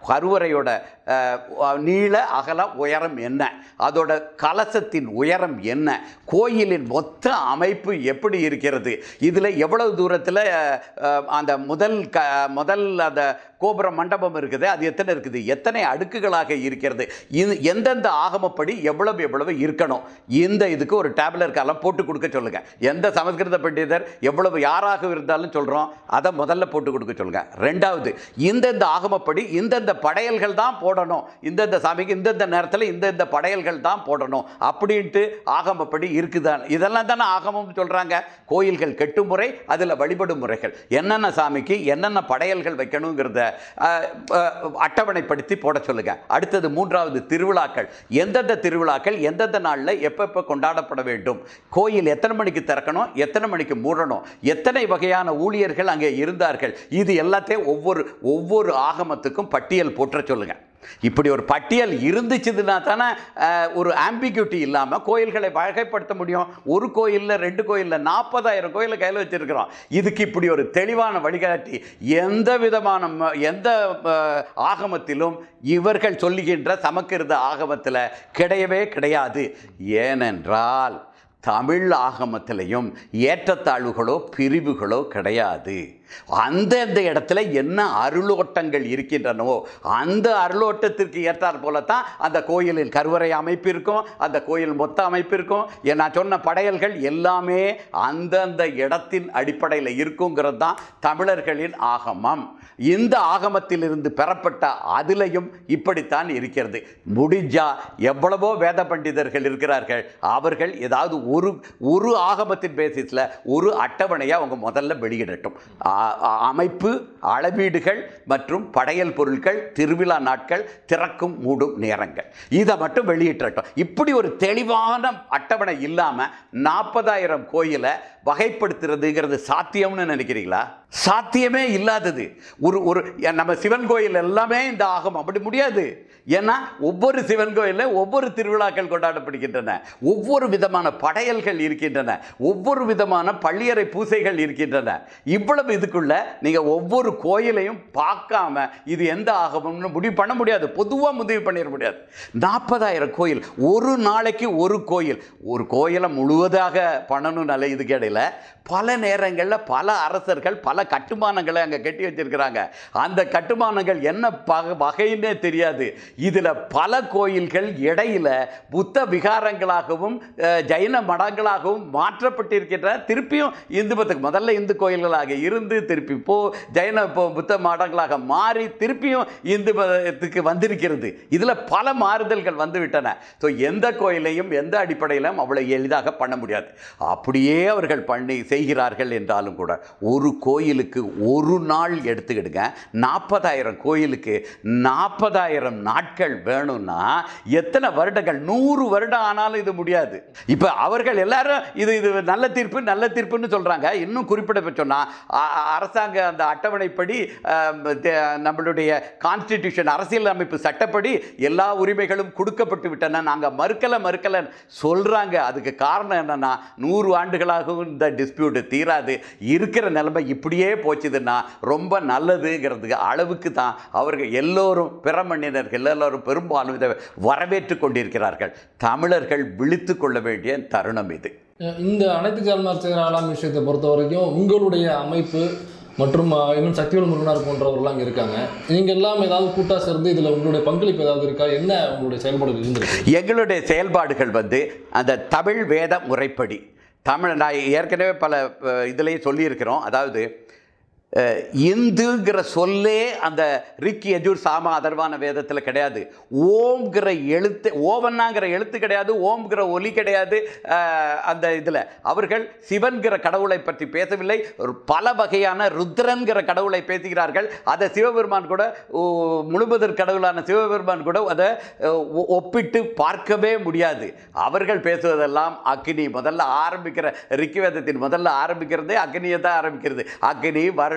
கருவறையோட அஹ், நீள அகல உயரம் என்ன அதோட கலசத்தின் உயரம் என்ன கோயிலின் மொத்த அமைப்பு எப்படி இருக்கிறது இதில் எவ்வளவு தூரத்தில் அந்த முதல் க முதல் அந்த கோபுர மண்டபம் இருக்குது அது எத்தனை இருக்குது எத்தனை அடுக்குகளாக இருக்கிறது இது எந்தெந்த ஆகமப்படி எவ்வளவு எவ்வளவு இருக்கணும் இந்த இதுக்கு ஒரு டேப்லர் காலம் போட்டு கொடுக்க சொல்லுங்க எந்த சமஸ்கிருத பண்டிதர் எவ்வளவு யாராக இருந்தாலும் சொல்கிறோம் அதை முதல்ல போட்டு கொடுக்க சொல்லுங்க ரெண்டாவது இந்தந்த ஆகமப்படி இந்தந்த படையல்கள் தான் போடணும் இந்தந்த சாமிக்கு இந்தந்த நேரத்தில் இந்தந்த படையல்கள் தான் போடணும் அப்படின்ட்டு ஆகமப்படி இருக்குதான் இதெல்லாம் தானே ஆகமம்னு சொல்கிறாங்க கோயில்கள் கெட்டும் முறை அதில் வழிபடும் முறைகள் என்னென்ன சாமிக்கு என்னென்ன படையல்கள் வைக்கணுங்கிறத அஹ், அஹ், அட்டவணைப்படுத்தி போட சொல்லுங்க அடுத்தது மூன்றாவது திருவிழாக்கள் எந்தெந்த திருவிழாக்கள் எந்தெந்த நாளில் எப்பப்போ கொண்டாடப்பட வேண்டும் கோயில் எத்தனை மணிக்கு திறக்கணும் எத்தனை மணிக்கு மூடணும் எத்தனை வகையான ஊழியர்கள் அங்கே இருந்தார்கள் இது எல்லாத்தையும் ஒவ்வொரு ஒவ்வொரு ஆகமத்துக்கும் பட்டியல் போற்ற சொல்லுங்க இப்படி ஒரு பட்டியல் இருந்துச்சுன்னா தானே அஹ், ஒரு ஆம்பிக்யூட்டி இல்லாமல் கோயில்களை வகைப்படுத்த முடியும் ஒரு கோயிலில் ரெண்டு கோயிலில் நாற்பதாயிரம் கோயிலை கையில் வச்சிருக்கிறோம் இதுக்கு இப்படி ஒரு தெளிவான வழிகாட்டி எந்த விதமான ம- எந்த அஹ், ஆகமத்திலும் இவர்கள் சொல்லுகின்ற சமக்கிருத ஆகமத்தில் கிடையவே கிடையாது ஏனென்றால் தமிழ் ஆகமத்திலையும் ஏற்றத்தாழ்வுகளோ பிரிவுகளோ கிடையாது அந்தந்த இடத்துல என்ன அருளோட்டங்கள் இருக்கின்றனவோ அந்த அருளோட்டத்திற்கு ஏற்றாற் போலத்தான் அந்த கோயிலில் கருவறை அமைப்பு இருக்கும் அந்த கோயில் மொத்த அமைப்பு இருக்கும் ஏன் நான் சொன்ன படையல்கள் எல்லாமே அந்தந்த இடத்தின் அடிப்படையில் இருக்குங்கிறது தான் தமிழர்களின் ஆகமம் இந்த ஆகமத்திலிருந்து பெறப்பட்ட அதிலையும் இப்படித்தான் இருக்கிறது முடிஞ்சா எவ்வளவோ வேத பண்டிதர்கள் இருக்கிறார்கள் அவர்கள் ஏதாவது ஒரு ஒரு ஆகமத்தின் பேசிஸில் ஒரு அட்டவணையை அவங்க முதல்ல வெளியிடட்டும் ஆ- ஆ- அமைப்பு அளவீடுகள் மற்றும் படையல் பொருட்கள் திருவிழா நாட்கள் திறக்கும் மூடும் நேரங்கள் இதை மட்டும் வெளியிட்டட்டும் இப்படி ஒரு தெளிவான அட்டவணை இல்லாமல் நாற்பதாயிரம் கோயிலை வகைப்படுத்துறதுங்கிறது சாத்தியம்னு நினைக்கிறீங்களா சாத்தியமே இல்லாதது ஒரு ஒரு நம்ம சிவன் கோயில் எல்லாமே இந்த ஆகும் அப்படி முடியாது ஏன்னா ஒவ்வொரு சிவன் கோயிலில் ஒவ்வொரு திருவிழாக்கள் கொண்டாடப்படுகின்றன ஒவ்வொரு விதமான படையல்கள் இருக்கின்றன ஒவ்வொரு விதமான பள்ளியறை பூசைகள் இருக்கின்றன இவ்வளவு இதுக்குள்ள நீங்கள் ஒவ்வொரு கோயிலையும் பார்க்காம இது எந்த ஆகமம்னு முடிவு பண்ண முடியாது பொதுவாக முடிவு பண்ணிட முடியாது நாற்பதாயிரம் கோயில் ஒரு நாளைக்கு ஒரு கோயில் ஒரு கோயிலை முழுவதாக பண்ணணும்னால இதுக்கு இடையில பல நேரங்களில் பல அரசர்கள் பல கட்டுமானங்களை அங்கே கட்டி வச்சிருக்கிறாங்க அந்த கட்டுமானங்கள் என்ன பக வகைன்னே தெரியாது இதில் பல கோயில்கள் இடையில புத்த விகாரங்களாகவும் அஹ், ஜைன மடங்களாகவும் மாற்றப்பட்டிருக்கின்றன திருப்பியும் இந்து மதத்துக்கு முதல்ல இந்து கோயில்களாக இருந்து திருப்பி போ ஜைன போ புத்த மடங்களாக மாறி திருப்பியும் இந்து மதத்துக்கு வந்திருக்கிறது இதில் பல மாறுதல்கள் வந்துவிட்டன ஸோ எந்த கோயிலையும் எந்த அடிப்படையிலும் அவ்வளோ எளிதாக பண்ண முடியாது அப்படியே அவர்கள் பண்ணி செய்கிறார்கள் என்றாலும் கூட ஒரு கோயிலுக்கு ஒரு நாள் எடுத்துக்கிடுங்க நாற்பதாயிரம் கோயிலுக்கு நாற்பதாயிரம் நாட்கள் வேணும்னா எத்தனை வருடங்கள் நூறு வருடம் ஆனாலும் இது முடியாது இப்போ அவர்கள் எல்லாரும் இது இது நல்ல தீர்ப்பு நல்ல தீர்ப்புன்னு சொல்கிறாங்க இன்னும் குறிப்பிட சொன்னால் அரசாங்க அந்த அட்டவணைப்படி ஆம், தே- நம்மளுடைய கான்ஸ்டிடியூஷன் அரசியல் அமைப்பு சட்டப்படி எல்லா உரிமைகளும் கொடுக்கப்பட்டு விட்டன நாங்கள் மறுக்கலை மறுக்கலைன்னு சொல்கிறாங்க அதுக்கு காரணம் என்னன்னா நூறு ஆண்டுகளாகவும் இந்த டிஸ்பியூட் தீராது இருக்கிற நிலைமை இப்படியே போச்சுதுன்னா ரொம்ப நல்லதுங்கிறதுக்கு அளவுக்கு தான் அவர்கள் எல்லோரும் பிற மனிதர்கள் எல்லோரும் பெரும்பாலும் இதை வரவேற்று கொண்டிருக்கிறார்கள் தமிழர்கள் விழித்து கொள்ள வேண்டிய தருணம் இது இந்த அனைத்து ஜான்மார்ச்சகர் ஆலாம் விஷயத்தை பொறுத்த வரைக்கும் உங்களுடைய அமைப்பு மற்றும் அஹ், இன்னும் சக்திவேல் முருகனார் போன்றவர்கள்லாம் இங்கே இருக்காங்க நீங்கள் எல்லாம் ஏதாவது கூட்டா சேர்ந்து இதில் உங்களுடைய பங்களிப்பு ஏதாவது இருக்கா என்ன உங்களுடைய செயல்பாடு இருந்திருக்கு எங்களுடைய செயல்பாடுகள் வந்து அந்த தமிழ் வேத முறைப்படி தமிழ் நான் ஏற்கனவே பல இதுலேயும் சொல்லியிருக்கிறோம் அதாவது அஹ், இந்துங்கிற சொல்லே அந்த ரிக் எஜூர் சாம அதர்வான வேதத்தில் கிடையாது ஓம்ங்கிற எழுத்து ஓவன்னாங்கிற எழுத்து கிடையாது ஓம்ங்கிற ஒலி கிடையாது அஹ், அந்த இதில் அவர்கள் சிவன்கிற கடவுளை பற்றி பேசவில்லை ஒரு பல வகையான ருத்ரன்கிற கடவுளை பேசுகிறார்கள் அதை சிவபெருமான் கூட ஓ, முழுமுதற் கடவுளான சிவபெருமான் கூட அதை அஹ், ஒ- ஒப்பிட்டு பார்க்கவே முடியாது அவர்கள் பேசுவதெல்லாம் அக்னி முதல்ல ஆரம்பிக்கிற ரிக்குவேதத்தின் முதல்ல ஆரம்பிக்கிறதே அக்னியை தான் ஆரம்பிக்கிறது அக்னி வருண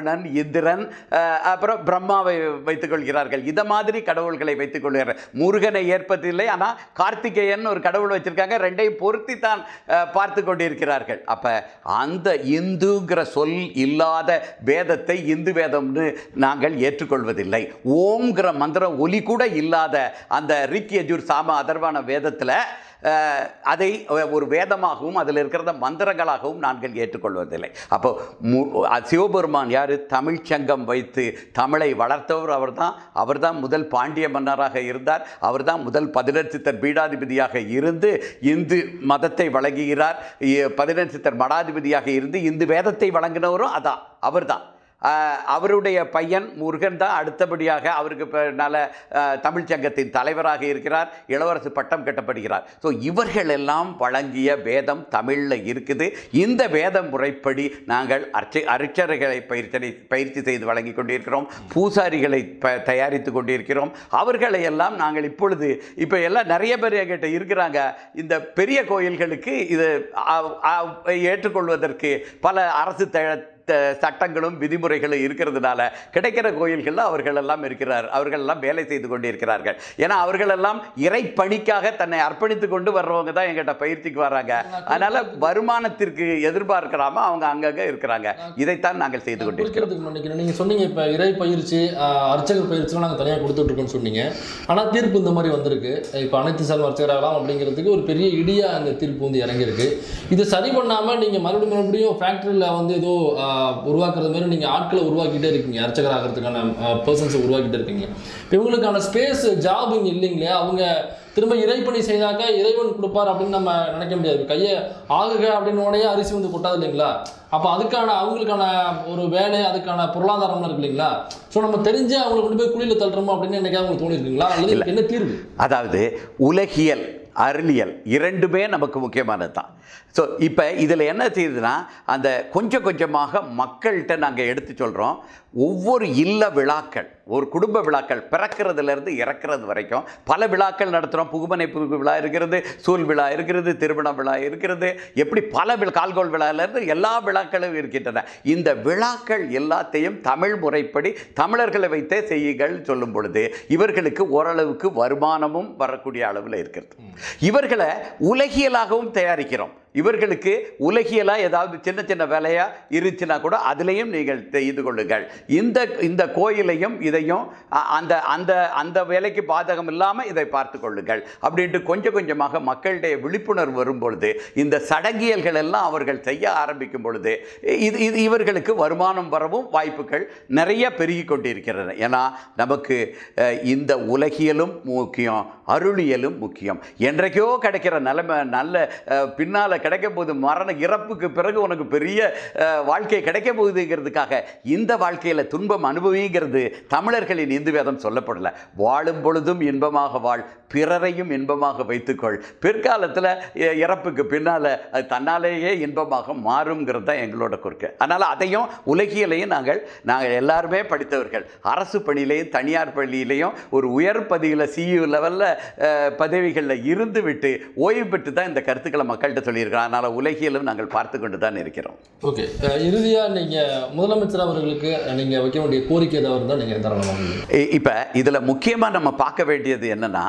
வருணன் இந்திரன் அஹ், அப்புறம் பிரம்மாவை வைத்துக் கொள்கிறார்கள் இத மாதிரி கடவுள்களை வைத்துக் கொள்கிறார் முருகனை ஏற்பதில்லை ஆனால் கார்த்திகேயன் ஒரு கடவுள் வச்சிருக்காங்க ரெண்டையும் பொருத்தி தான் அஹ், பார்த்து கொண்டிருக்கிறார்கள் அப்ப அந்த இந்துங்கிற சொல் இல்லாத வேதத்தை இந்து வேதம்னு நாங்கள் ஏற்றுக்கொள்வதில்லை ஓம்ங்கிற மந்திரம் ஒலி கூட இல்லாத அந்த ரிக் யஜுர் சாம அதர்வான வேதத்தில் அஹ், அதை ஒரு வேதமாகவும் அதில் இருக்கிறத மந்திரங்களாகவும் நாங்கள் ஏற்றுக்கொள்வதில்லை அப்போ மு அஹ் சிவபெருமான் யார் தமிழ் சங்கம் வைத்து தமிழை வளர்த்தவர் அவர்தான் அவர்தான் முதல் பாண்டிய மன்னராக இருந்தார் அவர்தான் முதல் பதினெச்சித்தர் பீடாதிபதியாக இருந்து இந்து மதத்தை வழங்குகிறார் இ- பதினெச்சித்தர் மடாதிபதியாக இருந்து இந்து வேதத்தை வழங்கினவரும் அதான் அவர்தான் ஆஹ் அவருடைய பையன் முருகன் தான் அடுத்தபடியாக அவருக்கு பின்னால ஆஹ் தமிழ்ச் சங்கத்தின் தலைவராக இருக்கிறார் இளவரசு பட்டம் கட்டப்படுகிறார் ஸோ இவர்கள் எல்லாம் வழங்கிய வேதம் தமிழில் இருக்குது இந்த வேத முறைப்படி நாங்கள் அர்ச்சை அர்ச்சரைகளை பயிற்சி பயிற்சி செய்து வழங்கி கொண்டிருக்கிறோம் பூசாரிகளை ப தயாரித்து கொண்டிருக்கிறோம் அவர்களை எல்லாம் நாங்கள் இப்பொழுது இப்போ எல்லாம் நிறைய பேர் எங்கிட்ட இருக்கிறாங்க இந்த பெரிய கோயில்களுக்கு இது ஆ- ஆ- ஏற்றுக்கொள்வதற்கு பல அரசு த த- சட்டங்களும் விதிமுறைகளும் இருக்கிறதுனால கிடைக்கிற கோயில்களில் அவர்கள் எல்லாம் இருக்கிறார் அவர்கள் எல்லாம் வேலை செய்து கொண்டிருக்கிறார்கள் ஏன்னா அவர்கள் எல்லாம் இறை பணிக்காக தன்னை அர்ப்பணித்து கொண்டு வர்றவங்க தான் எங்கிட்ட பயிற்சிக்கு வர்றாங்க அதனால வருமானத்திற்கு எதிர்பார்க்கிறாம அவங்க அங்கங்க இருக்கிறாங்க இதைத்தான் நாங்கள் செய்து கொண்டிருக்கிறோம் குறிக்கிறதுக்கு நினைக்கிறேன் நீங்கள் சொன்னீங்க இப்போ இறை பயிற்சி ஆஹ், அர்ச்சகர் பயிற்சிலாம் நாங்கள் தனியாக கொடுத்துட்ருக்கோன்னு சொன்னீங்க ஆனால் தீர்ப்பு இந்த மாதிரி வந்திருக்கு இப்போ அனைத்து சார்ந்த அர்ச்சகராகலாம் அப்படிங்கிறதுக்கு ஒரு பெரிய இடியா அந்த தீர்ப்பு வந்து இறங்கியிருக்கு இது சரி பண்ணாமல் நீங்கள் மறுபடியும் மறுபடியும் ஃபேக்ட்ரியில் வந்து ஏதோ ஆஹ், உருவாக்குறது மாதிரி நீங்கள் ஆட்களை உருவாக்கிட்டே இருக்கீங்க அர்ச்சகர் ஆகிறதுக்கான பர்சன்ஸை உருவாக்கிட்டே இருக்கீங்க இப்போ இவங்களுக்கான ஸ்பேஸ் ஜாப் இங்கே இல்லைங்களே அவங்க திரும்ப இறைப்பணி செய்தாக்க இறைவன் கொடுப்பார் அப்படின்னு நம்ம நினைக்க முடியாது கையை ஆகுக அப்படின்னு உடனே அரிசி வந்து கொட்டாது இல்லைங்களா அப்போ அதுக்கான அவங்களுக்கான ஒரு வேலை அதுக்கான பொருளாதாரம்லாம் இருக்கு இல்லைங்களா ஸோ நம்ம தெரிஞ்சு அவங்களை கொண்டு போய் குழியில் தள்ளுறோமோ அப்படின்னு என்னைக்காவது உங்களுக்கு தோணிருக்குங்களா அல்லது இதுக்கு என்ன தீர்வு அதாவது உலகியல் அருளியல் இரண்டுமே நமக்கு முக்கியமானது தான் ஸோ இப்போ இதில் என்ன செய்யுதுன்னா அந்த கொஞ்சம் கொஞ்சமாக மக்கள்கிட்ட நாங்கள் எடுத்து சொல்கிறோம் ஒவ்வொரு இல்ல விழாக்கள் ஒரு குடும்ப விழாக்கள் பிறக்கிறதுலேருந்து இறக்கிறது வரைக்கும் பல விழாக்கள் நடத்துகிறோம் புகுமனை புது விழா இருக்கிறது சூல் விழா இருக்கிறது திருமண விழா இருக்கிறது எப்படி பல விழா கால்கோள் விழாவிலேருந்து எல்லா விழாக்களும் இருக்கின்றன இந்த விழாக்கள் எல்லாத்தையும் தமிழ் முறைப்படி தமிழர்களை வைத்தே செய்யுங்கள் சொல்லும் பொழுது இவர்களுக்கு ஓரளவுக்கு வருமானமும் வரக்கூடிய அளவில் இருக்கிறது இவர்களை உலகியலாகவும் தயாரிக்கிறோம் இவர்களுக்கு உலகியலாக ஏதாவது சின்ன சின்ன வேலையாக இருந்துச்சுன்னா கூட அதிலையும் நீங்கள் செய்து கொள்ளுங்கள் இந்த இந்த கோயிலையும் இதையும் அ- அந்த அந்த அந்த வேலைக்கு பாதகம் இல்லாமல் இதை பார்த்து கொள்ளுங்கள் அப்படின்ட்டு கொஞ்சம் கொஞ்சமாக மக்களுடைய விழிப்புணர்வு வரும் பொழுது இந்த சடங்கியல்கள் எல்லாம் அவர்கள் செய்ய ஆரம்பிக்கும் பொழுது இது இது இவர்களுக்கு வருமானம் வரவும் வாய்ப்புகள் நிறைய பெருகி கொண்டிருக்கிறது ஏன்னா நமக்கு அஹ், இந்த உலகியலும் முக்கியம் அருளியலும் முக்கியம் என்றைக்கோ கிடைக்கிற நிலைமை நல்ல பின்னால் கிடைக்க போகுது மரண இறப்புக்கு பிறகு உனக்கு பெரிய அஹ், வாழ்க்கை கிடைக்க போகுதுங்கிறதுக்காக இந்த வாழ்க்கையில் துன்பம் அனுபவிங்கிறது தமிழர்களின் இந்து வேதம் சொல்லப்படல வாழும் பொழுதும் இன்பமாக வாழ் பிறரையும் இன்பமாக வைத்துக்கொள் பிற்காலத்தில் இறப்புக்கு பின்னால் அது தன்னாலேயே இன்பமாக மாறுங்கிறது தான் எங்களோட குறுக்கு அதனால் அதையும் உலகியலையும் நாங்கள் நாங்கள் எல்லாருமே படித்தவர்கள் அரசு பணியிலையும் தனியார் பள்ளியிலையும் ஒரு உயர் பதிவில் சிஇஓ லெவலில் பதவிகளில் இருந்து விட்டு ஓய்வு பெற்று தான் இந்த கருத்துக்களை மக்கள்கிட்ட சொல்லியிருக்கிறோம் அதனால் உலகியலும் நாங்கள் பார்த்து கொண்டு தான் இருக்கிறோம் ஓகே இறுதியாக நீங்கள் முதலமைச்சர் அவர்களுக்கு நீங்கள் வைக்க வேண்டிய கோரிக்கை ஏதாவது தான் நீங்கள் தரணும் இப்போ இதில் முக்கியமாக நம்ம பார்க்க வேண்டியது என்னன்னா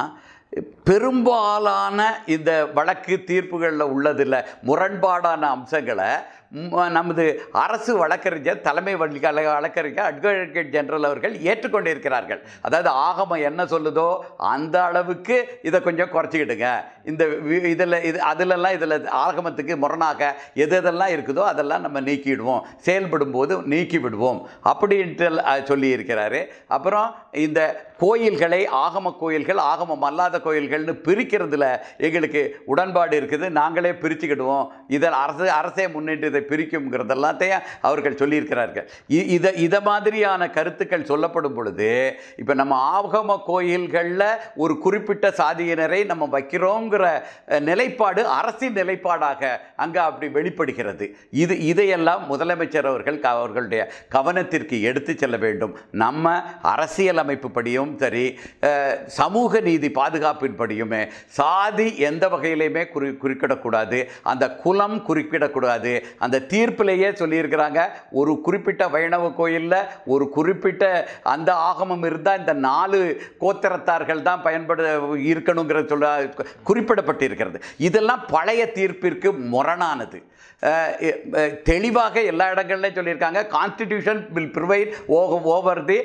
பெரும்பாலான இந்த வழக்கு தீர்ப்புகளில் உள்ளதில் முரண்பாடான அம்சங்களை ம், நமது அரசு வழக்கறிஞர் தலைமை வழக்கல வழக்கறிஞர் அட்வொகேட் ஜெனரல் அவர்கள் ஏற்றுக்கொண்டிருக்கிறார்கள் அதாவது ஆகமம் என்ன சொல்லுதோ அந்த அளவுக்கு இதை கொஞ்சம் குறைச்சிக்கிடுங்க இந்த இதில் இது அதிலெல்லாம் இதில் ஆகமத்துக்கு முரணாக எது எதெல்லாம் இருக்குதோ அதெல்லாம் நம்ம நீக்கிடுவோம் செயல்படும் போது நீக்கி விடுவோம் அப்படின்ட்டு அஹ், சொல்லியிருக்கிறாரு அப்புறம் இந்த கோயில்களை ஆகம கோயில்கள் ஆகமம் அல்லாத கோயில்கள்னு பிரிக்கிறதுல எங்களுக்கு உடன்பாடு இருக்குது நாங்களே பிரிச்சுக்கிடுவோம் இதில் அரசு அரசே முன்னிட்டு இதை பிரிக்குங்கிறது எல்லாத்தையும் அவர்கள் சொல்லியிருக்கிறார்கள் இ- இதை இதை மாதிரியான கருத்துக்கள் சொல்லப்படும் பொழுது இப்போ நம்ம ஆகம கோயில்களில் ஒரு குறிப்பிட்ட சாதியினரை நம்ம வைக்கிறோங்கிற அஹ், நிலைப்பாடு அரசின் நிலைப்பாடாக அங்கே அப்படி வெளிப்படுகிறது இது இதையெல்லாம் முதலமைச்சர் அவர்கள் க- அவர்களுடைய கவனத்திற்கு எடுத்து செல்ல வேண்டும் நம்ம அரசியல் அமைப்பு படியும் சரி அஹ், சமூக நீதி பாதுகாப்பின் சட்டப்படியுமே சாதி எந்த வகையிலையுமே குறி குறிப்பிடக்கூடாது அந்த குலம் குறிப்பிடக்கூடாது அந்த தீர்ப்பிலேயே சொல்லியிருக்கிறாங்க ஒரு குறிப்பிட்ட வைணவ கோயிலில் ஒரு குறிப்பிட்ட அந்த ஆகமம் இருந்தால் இந்த நாலு கோத்திரத்தார்கள் தான் பயன்பட இருக்கணுங்கிறது சொல்ல குறிப்பிடப்பட்டிருக்கிறது இதெல்லாம் பழைய தீர்ப்பிற்கு முரணானது அஹ் அஹ் தெளிவாக எல்லா இடங்கள்லையும் சொல்லியிருக்காங்க constitution will prevail over the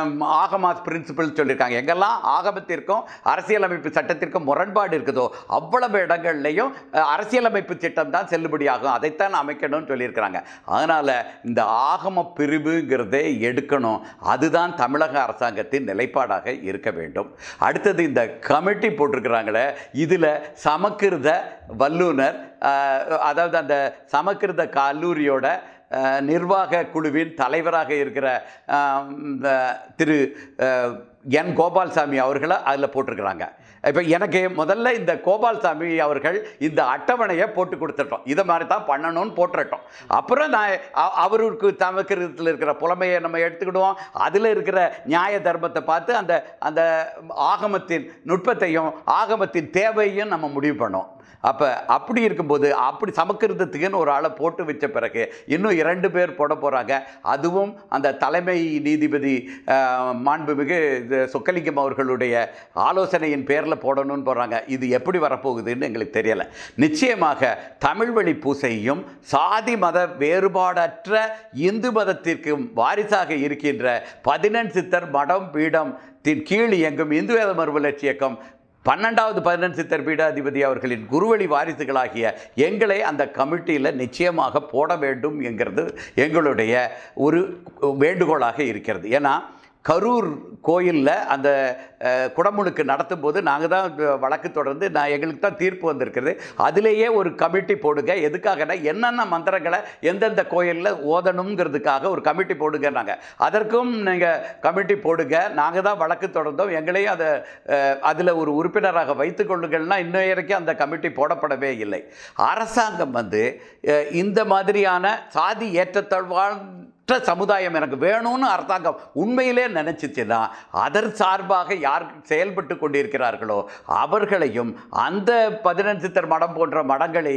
Agamas principle சொல்லியிருக்காங்க எங்கெல்லாம் ஆகமத்திற்கும் அரசியலமைப்பு சட்டத்திற்கும் முரண்பாடு இருக்குதோ அவ்வளவு இடங்கள்லையும் அஹ், அரசியலமைப்பு சட்டம் தான் செல்லுபடியாகும் அதைத்தான் அமைக்கணும்னு சொல்லியிருக்கிறாங்க அதனால் இந்த ஆகம பிரிவுங்கிறதே எடுக்கணும் அதுதான் தமிழக அரசாங்கத்தின் நிலைப்பாடாக இருக்க வேண்டும் அடுத்தது இந்த கமிட்டி போட்டிருக்கிறாங்களே இதில் சமக்கிருத வல்லுனர் அஹ், அதாவது அந்த சமக்கிருத கல்லூரியோட அஹ், நிர்வாக குழுவின் தலைவராக இருக்கிற அஹ், இந்த திரு அஹ், என் கோபால்சாமி அவர்களை அதில் போட்டிருக்கிறாங்க இப்போ எனக்கு முதல்ல இந்த கோபால்சாமி அவர்கள் இந்த அட்டவணையை போட்டு கொடுத்துட்டோம் இதை மாதிரி தான் பண்ணணும்னு போட்டுட்டோம் அப்புறம் நான் அ- அவருக்கு சமக்கிரத்தில் இருக்கிற புலமையை நம்ம எடுத்துக்கிடுவோம் அதில் இருக்கிற நியாய தர்மத்தை பார்த்து அந்த அந்த ஆகமத்தின் நுட்பத்தையும் ஆகமத்தின் தேவையும் நம்ம முடிவு பண்ணோம் அப்போ அப்படி இருக்கும்போது அப்படி சமக்கிருதத்துக்குன்னு ஒரு ஆளை போட்டு வச்ச பிறகு இன்னும் இரண்டு பேர் போட போகிறாங்க அதுவும் அந்த தலைமை நீதிபதி அஹ், மாண்புமிகு இது சொக்கலிங்கம் அவர்களுடைய ஆலோசனையின் பேரில் போடணும்னு போகிறாங்க இது எப்படி வரப்போகுதுன்னு எங்களுக்கு தெரியலை நிச்சயமாக தமிழ் வழி பூசையும் சாதி மத வேறுபாடற்ற இந்து மதத்திற்கு வாரிசாக இருக்கின்ற பதினெண் சித்தர் மடம் பீடம் தின் கீழ் இயங்கும் இந்து வேத மறுமலர்ச்சி இயக்கம் பன்னெண்டாவது பதினெண் சித்தர் பீடாதிபதி அவர்களின் குருவழி வாரிசுகளாகிய எங்களை அந்த கமிட்டியில் நிச்சயமாக போட வேண்டும் என்கிறது எங்களுடைய ஒரு வேண்டுகோளாக இருக்கிறது ஏன்னா கரூர் கோயிலில் அந்த அஹ், குடமுழுக்கு நடத்தும் போது நாங்கள் தான் வழக்கு தொடர்ந்து நான் எங்களுக்கு தான் தீர்ப்பு வந்திருக்கிறது அதிலேயே ஒரு கமிட்டி போடுங்க எதுக்காகனா என்னென்ன மந்திரங்களை எந்தெந்த கோயிலில் ஓதணுங்கிறதுக்காக ஒரு கமிட்டி போடுங்கன்னாங்க அதற்கும் நீங்கள் கமிட்டி போடுங்க நாங்கள் தான் வழக்கு தொடர்ந்தோம் எங்களையும் அதை அதில் ஒரு உறுப்பினராக வைத்துக் கொள்ளுங்கள்னா இன்ன வரைக்கும் அந்த கமிட்டி போடப்படவே இல்லை அரசாங்கம் வந்து அஹ், இந்த மாதிரியான சாதி ஏற்றத்தாழ்வான மற்ற சமுதாயம் எனக்கு வேணும்னு அரசாங்கம் உண்மையிலே நினச்சிச்சுன்னா அதன் சார்பாக யார் செயல்பட்டு கொண்டிருக்கிறார்களோ அவர்களையும் அந்த பதினெண் சித்தர் மடம் போன்ற மடங்களை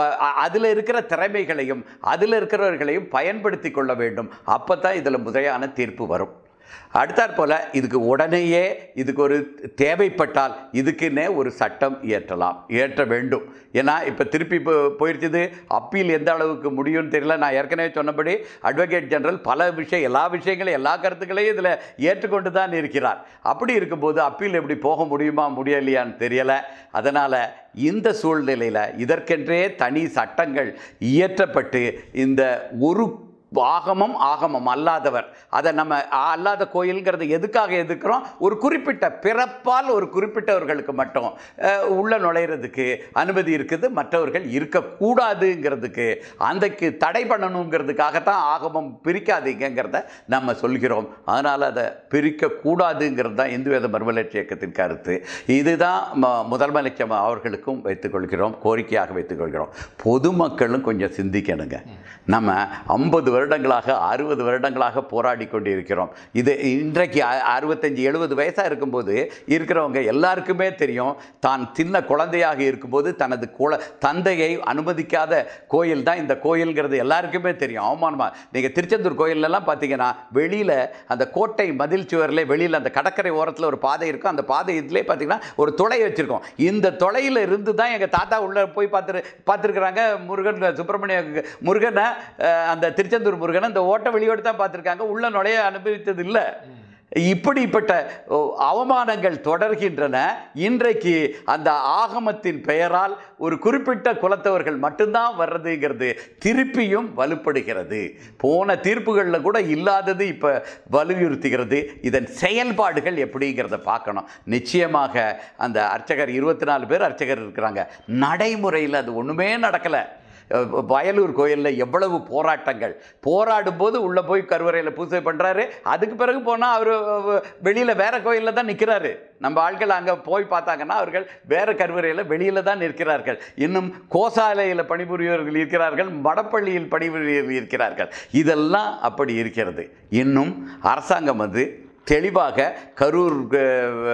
அதில் இருக்கிற திறமைகளையும் அதில் இருக்கிறவர்களையும் பயன்படுத்தி கொள்ள வேண்டும் அப்போ தான் இதில் முறையான தீர்ப்பு வரும் அடுத்தாற் போல் இதுக்கு உடனேயே இதுக்கு ஒரு தேவைப்பட்டால் இதுக்குன்னே ஒரு சட்டம் இயற்றலாம் இயற்ற வேண்டும் ஏன்னா இப்போ திருப்பி இப்போ போயிருச்சுது அப்பீல் எந்த அளவுக்கு முடியும்னு தெரியல நான் ஏற்கனவே சொன்னபடி அட்வொகேட் ஜெனரல் பல விஷயம் எல்லா விஷயங்களையும் எல்லா கருத்துக்களையும் இதில் ஏற்றுக்கொண்டு தான் இருக்கிறார் அப்படி இருக்கும்போது அப்பீல் எப்படி போக முடியுமா முடியலையான்னு தெரியலை அதனால் இந்த சூழ்நிலையில் இதற்கென்றே தனி சட்டங்கள் இயற்றப்பட்டு இந்த ஒரு ஆகமம் ஆகமம் அல்லாதவர் அதை நம்ம அல்லாத கோயில்ங்கிறது எதுக்காக எதுக்குறோம் ஒரு குறிப்பிட்ட பிறப்பால் ஒரு குறிப்பிட்டவர்களுக்கு மட்டும் அஹ், உள்ள நுழையிறதுக்கு அனுமதி இருக்குது மற்றவர்கள் இருக்கக்கூடாதுங்கிறதுக்கு அந்தக்கு தடை பண்ணணுங்கிறதுக்காகத்தான் ஆகமம் பிரிக்காதீங்கிறத நம்ம சொல்கிறோம் அதனால் அதை பிரிக்கக்கூடாதுங்கிறது தான் இந்து வேத மறுமலர்ச்சி இயக்கத்தின் கருத்து இதுதான் ம- முதலமைச்சர் அவர்களுக்கும் வைத்துக்கொள்கிறோம் கோரிக்கையாக வைத்துக்கொள்கிறோம் பொதுமக்களும் கொஞ்சம் சிந்திக்கணுங்க நம்ம ஐம்பது வருடங்களாக அறுபது வருடங்களாக போராடி கொண்டிருக்கிறோம் இது இன்றைக்கு அ- அறுபத்தஞ்சு எழுபது வயசாக இருக்கும்போது இருக்கிறவங்க எல்லாருக்குமே தெரியும் தான் சின்ன குழந்தையாக இருக்கும்போது தனது குல தந்தையை அனுமதிக்காத கோயில் தான் இந்த கோயில்ங்கிறது எல்லாருக்குமே தெரியும் அவமானமாக நீங்கள் திருச்செந்தூர் கோயிலெல்லாம் பார்த்தீங்கன்னா வெளியில் அந்த கோட்டை மதில் சுவரில் வெளியில் அந்த கடற்கரை ஓரத்தில் ஒரு பாதை இருக்கும் அந்த பாதை இதுலேயே பார்த்தீங்கன்னா ஒரு துளை வச்சுருக்கோம் இந்த துளையில் இருந்து தான் எங்கள் தாத்தா உள்ளே போய் பார்த்துரு பார்த்துருக்குறாங்க முருகன் சுப்பிரமணிய முருகனை அஹ், அந்த திருச்செந்தூர் முருகனை இந்த ஓட்ட வெளியோடு தான் பார்த்துருக்காங்க உள்ள நுழைய அனுபவித்தது இல்லை இப்படிப்பட்ட ஓ, அவமானங்கள் தொடர்கின்றன இன்றைக்கு அந்த ஆகமத்தின் பெயரால் ஒரு குறிப்பிட்ட குலத்தவர்கள் மட்டும்தான் வர்றதுங்கிறது திருப்பியும் வலுப்படுகிறது போன தீர்ப்புகளில் கூட இல்லாதது இப்போ வலியுறுத்துகிறது இதன் செயல்பாடுகள் எப்படிங்கிறத பார்க்கணும் நிச்சயமாக அந்த அர்ச்சகர் இருபத்தி நாலு பேர் அர்ச்சகர் இருக்கிறாங்க நடைமுறையில் அது ஒன்றுமே நடக்கலை அஹ் வயலூர் கோயிலில் எவ்வளவு போராட்டங்கள் போராடும் போது உள்ளே போய் கருவறையில் பூஜை பண்ணுறாரு அதுக்கு பிறகு போனால் அவர் வெளியில் வேற கோயிலில் தான் நிற்கிறாரு நம்ம ஆட்கள் அங்கே போய் பார்த்தாங்கன்னா அவர்கள் வேற கருவறையில் வெளியில் தான் நிற்கிறார்கள் இன்னும் கோசாலையில் பணிபுரியவர்கள் இருக்கிறார்கள் மடப்பள்ளியில் பணிபுரியவர்கள் இருக்கிறார்கள் இதெல்லாம் அப்படி இருக்கிறது இன்னும் அரசாங்கம் வந்து தெளிவாக கரூர் அஹ்,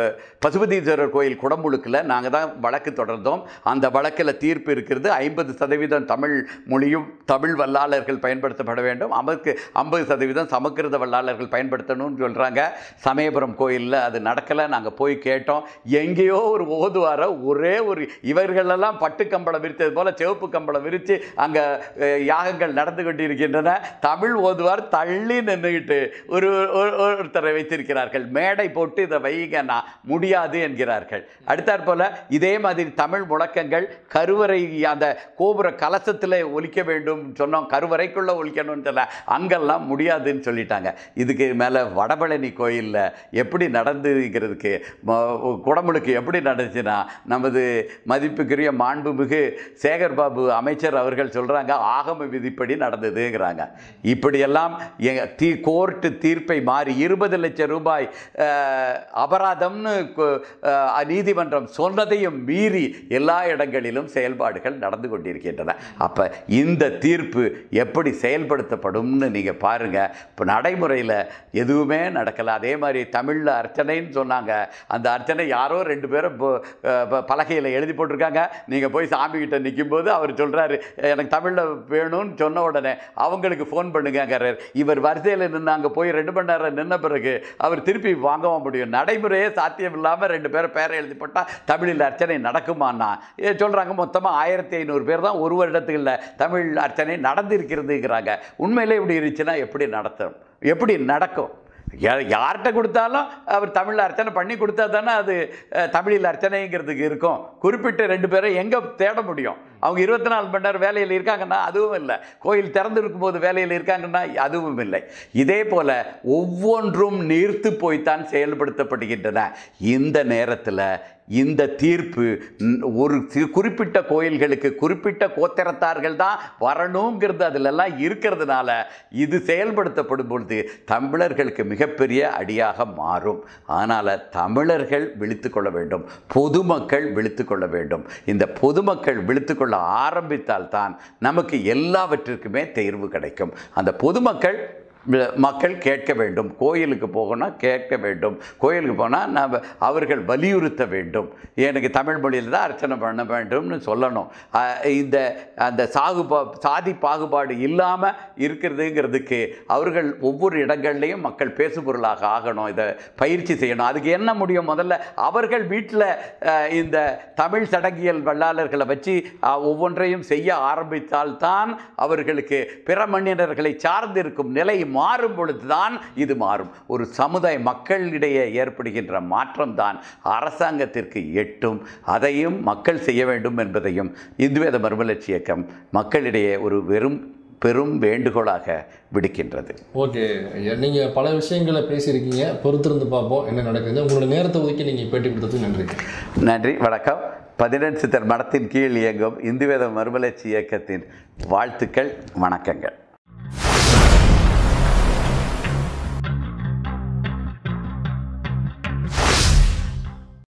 பசுபதீஸ்வரர் கோயில் குடமுழுக்கில் நாங்கள் தான் வழக்கு தொடர்ந்தோம் அந்த வழக்கில் தீர்ப்பு இருக்கிறது ஐம்பது சதவீதம் தமிழ் மொழியும் தமிழ் வல்லாளர்கள் பயன்படுத்தப்பட வேண்டும் நமக்கு ஐம்பது சதவீதம் சமஸ்கிருத வல்லாளர்கள் பயன்படுத்தணும்னு சொல்கிறாங்க சமயபுரம் கோயிலில் அது நடக்கலை நாங்கள் போய் கேட்டோம் எங்கேயோ ஒரு ஓதுவார ஒரே ஒரு இவர்களெல்லாம் பட்டு கம்பளம் விரித்தது போல சிவப்பு கம்பளம் விரித்து அங்கே யாகங்கள் நடந்து கொண்டிருக்கின்றன தமிழ் ஓதுவார் தள்ளி நின்றுக்கிட்டு ஒரு ஒரு- ஒருத்தரை வைத்திருக்கிறார்கள் மேடை போட்டு இதை வைங்கன்னா முடியாது என்கிறார்கள் அடுத்தாற் போல இதே மாதிரி தமிழ் முழக்கங்கள் கருவறை அந்த கோபுர கலசத்தில் ஒலிக்க வேண்டும் சொன்னோம் கருவறைக்குள்ளே ஒலிக்கணும்னு சொல்ல அங்கெல்லாம் முடியாதுன்னு சொல்லிட்டாங்க இதுக்கு மேலே வடபழனி கோயிலில் எப்படி நடந்துங்கிறதுக்கு ம- குடமுழுக்கு எப்படி நடந்துச்சுன்னா நமது மதிப்புக்குரிய மாண்புமிகு சேகர் பாபு அமைச்சர் அவர்கள் சொல்கிறாங்க ஆகம விதிப்படி நடந்ததுங்கிறாங்க இப்படியெல்லாம் எங்க தீ கோர்ட்டு தீர்ப்பை மாறி இருபது லட்சம் ரூபாய் அஹ், அபராதம்னு கு- அஹ், நீதிமன்றம் சொன்னதையும் மீறி எல்லா இடங்களிலும் செயல்பாடுகள் நடந்து கொண்டிருக்கின்றன அப்போ இந்த தீர்ப்பு எப்படி செயல்படுத்தப்படும்னு நீங்கள் பாருங்கள் இப்போ நடைமுறையில் எதுவுமே நடக்கலை அதே மாதிரி தமிழில் அர்ச்சனைன்னு சொன்னாங்க அந்த அர்ச்சனை யாரோ ரெண்டு பேரும் பலகையில் எழுதி போட்டிருக்காங்க நீங்கள் போய் சாமி கிட்ட நிற்கும்போது அவர் சொல்கிறாரு எனக்கு தமிழில் வேணும்னு சொன்ன உடனே அவங்களுக்கு ஃபோன் பண்ணுங்கங்கிறார் இவர் வரிசையில் நின்று அங்கே போய் ரெண்டு மணி நேரம் நின்ன பிறகு அவர் திருப்பி வாங்கவும் முடியும் நடைமுறையே சாத்தியம் இல்லாமல் ரெண்டு பேரும் பேரை எழுதி போட்டால் தமிழில் அர்ச்சனை நடக்குமான்னா சொல்கிறாங்க மொத்தமாக ஆயிரத்தி ஐநூறு பேர் தான் ஒரு வருடத்துக்குள்ள தமிழ் அர்ச்சனை நடந்திருக்கிறதுங்கிறாங்க உண்மையிலே இப்படி இருந்துச்சுன்னா எப்படி நடத்தும் எப்படி நடக்கும் யா- யார்கிட்ட கொடுத்தாலும் அவர் தமிழில் அர்ச்சனை பண்ணி கொடுத்தா தானே அது அஹ், தமிழில் அர்ச்சனைங்கிறதுக்கு இருக்கும் குறிப்பிட்ட ரெண்டு பேரை எங்கே தேட முடியும் அவங்க இருபத்தி நாலு மணி நேரம் வேலையில் இருக்காங்கன்னா அதுவும் இல்லை கோயில் திறந்திருக்கும் போது வேலையில் இருக்காங்கன்னா அதுவும் இல்லை இதே போல் ஒவ்வொன்றும் நீர்த்து போய்த்தான் செயல்படுத்தப்படுகின்றன இந்த நேரத்தில் இந்த தீர்ப்பு ம், ஒரு சி- குறிப்பிட்ட கோயில்களுக்கு குறிப்பிட்ட கோத்திரத்தார்கள் தான் வரணுங்கிறது அதிலெல்லாம் இருக்கிறதுனால இது செயல்படுத்தப்படும் பொழுது தமிழர்களுக்கு மிகப்பெரிய அடியாக மாறும் ஆனால் தமிழர்கள் விழித்து கொள்ள வேண்டும் பொதுமக்கள் விழித்து கொள்ள வேண்டும் இந்த பொதுமக்கள் விழித்து கொள்ள ஆரம்பித்தால்தான் நமக்கு எல்லாவற்றிற்குமே தேர்வு கிடைக்கும் அந்த பொதுமக்கள் வி- மக்கள் கேட்க வேண்டும் கோயிலுக்கு போகணும் கேட்க வேண்டும் கோயிலுக்கு போனால் நம்ம அவர்கள் வலியுறுத்த வேண்டும் எனக்கு தமிழ் மொழியில் தான் அர்ச்சனை பண்ண வேண்டும்னு சொல்லணும் அஹ் இந்த அந்த சாகுபா சாதி பாகுபாடு இல்லாமல் இருக்கிறதுங்கிறதுக்கு அவர்கள் ஒவ்வொரு இடங்கள்லையும் மக்கள் பேசுபொருளாக ஆகணும் இதை பயிற்சி செய்யணும் அதுக்கு என்ன முடியும் முதல்ல அவர்கள் வீட்டில் இந்த தமிழ் சடங்கியல் வல்லாளர்களை வச்சு அஹ், ஒவ்வொன்றையும் செய்ய ஆரம்பித்தால்தான் அவர்களுக்கு பிற மனிதர்களை சார்ந்திருக்கும் நிலை மாறும் பொழுதுதான் இது மாறும் ஒரு சமுதாய மக்களிடையே ஏற்படுகின்ற மாற்றம்தான் அரசாங்கத்திற்கு எட்டும் அதையும் மக்கள் செய்ய வேண்டும் என்பதையும் இந்துவேத மறுமலர்ச்சி இயக்கம் மக்களிடையே ஒரு வெறும் பெரும் வேண்டுகோளாக விடுக்கின்றது ஓகே ஐயா நீங்கள் பல விஷயங்களை பேசியிருக்கீங்க பொறுத்திருந்து பார்ப்போம் என்ன நடக்குது உங்களோட நேரத்தை ஒதுக்கி நீங்கள் பேட்டி கொடுத்ததுக்கு நன்றி நன்றி வணக்கம் பதினெண் சித்தர் மடத்தின் கீழ் இயங்கும் இந்துவேத மறுமலர்ச்சி இயக்கத்தின் வாழ்த்துக்கள் வணக்கங்கள்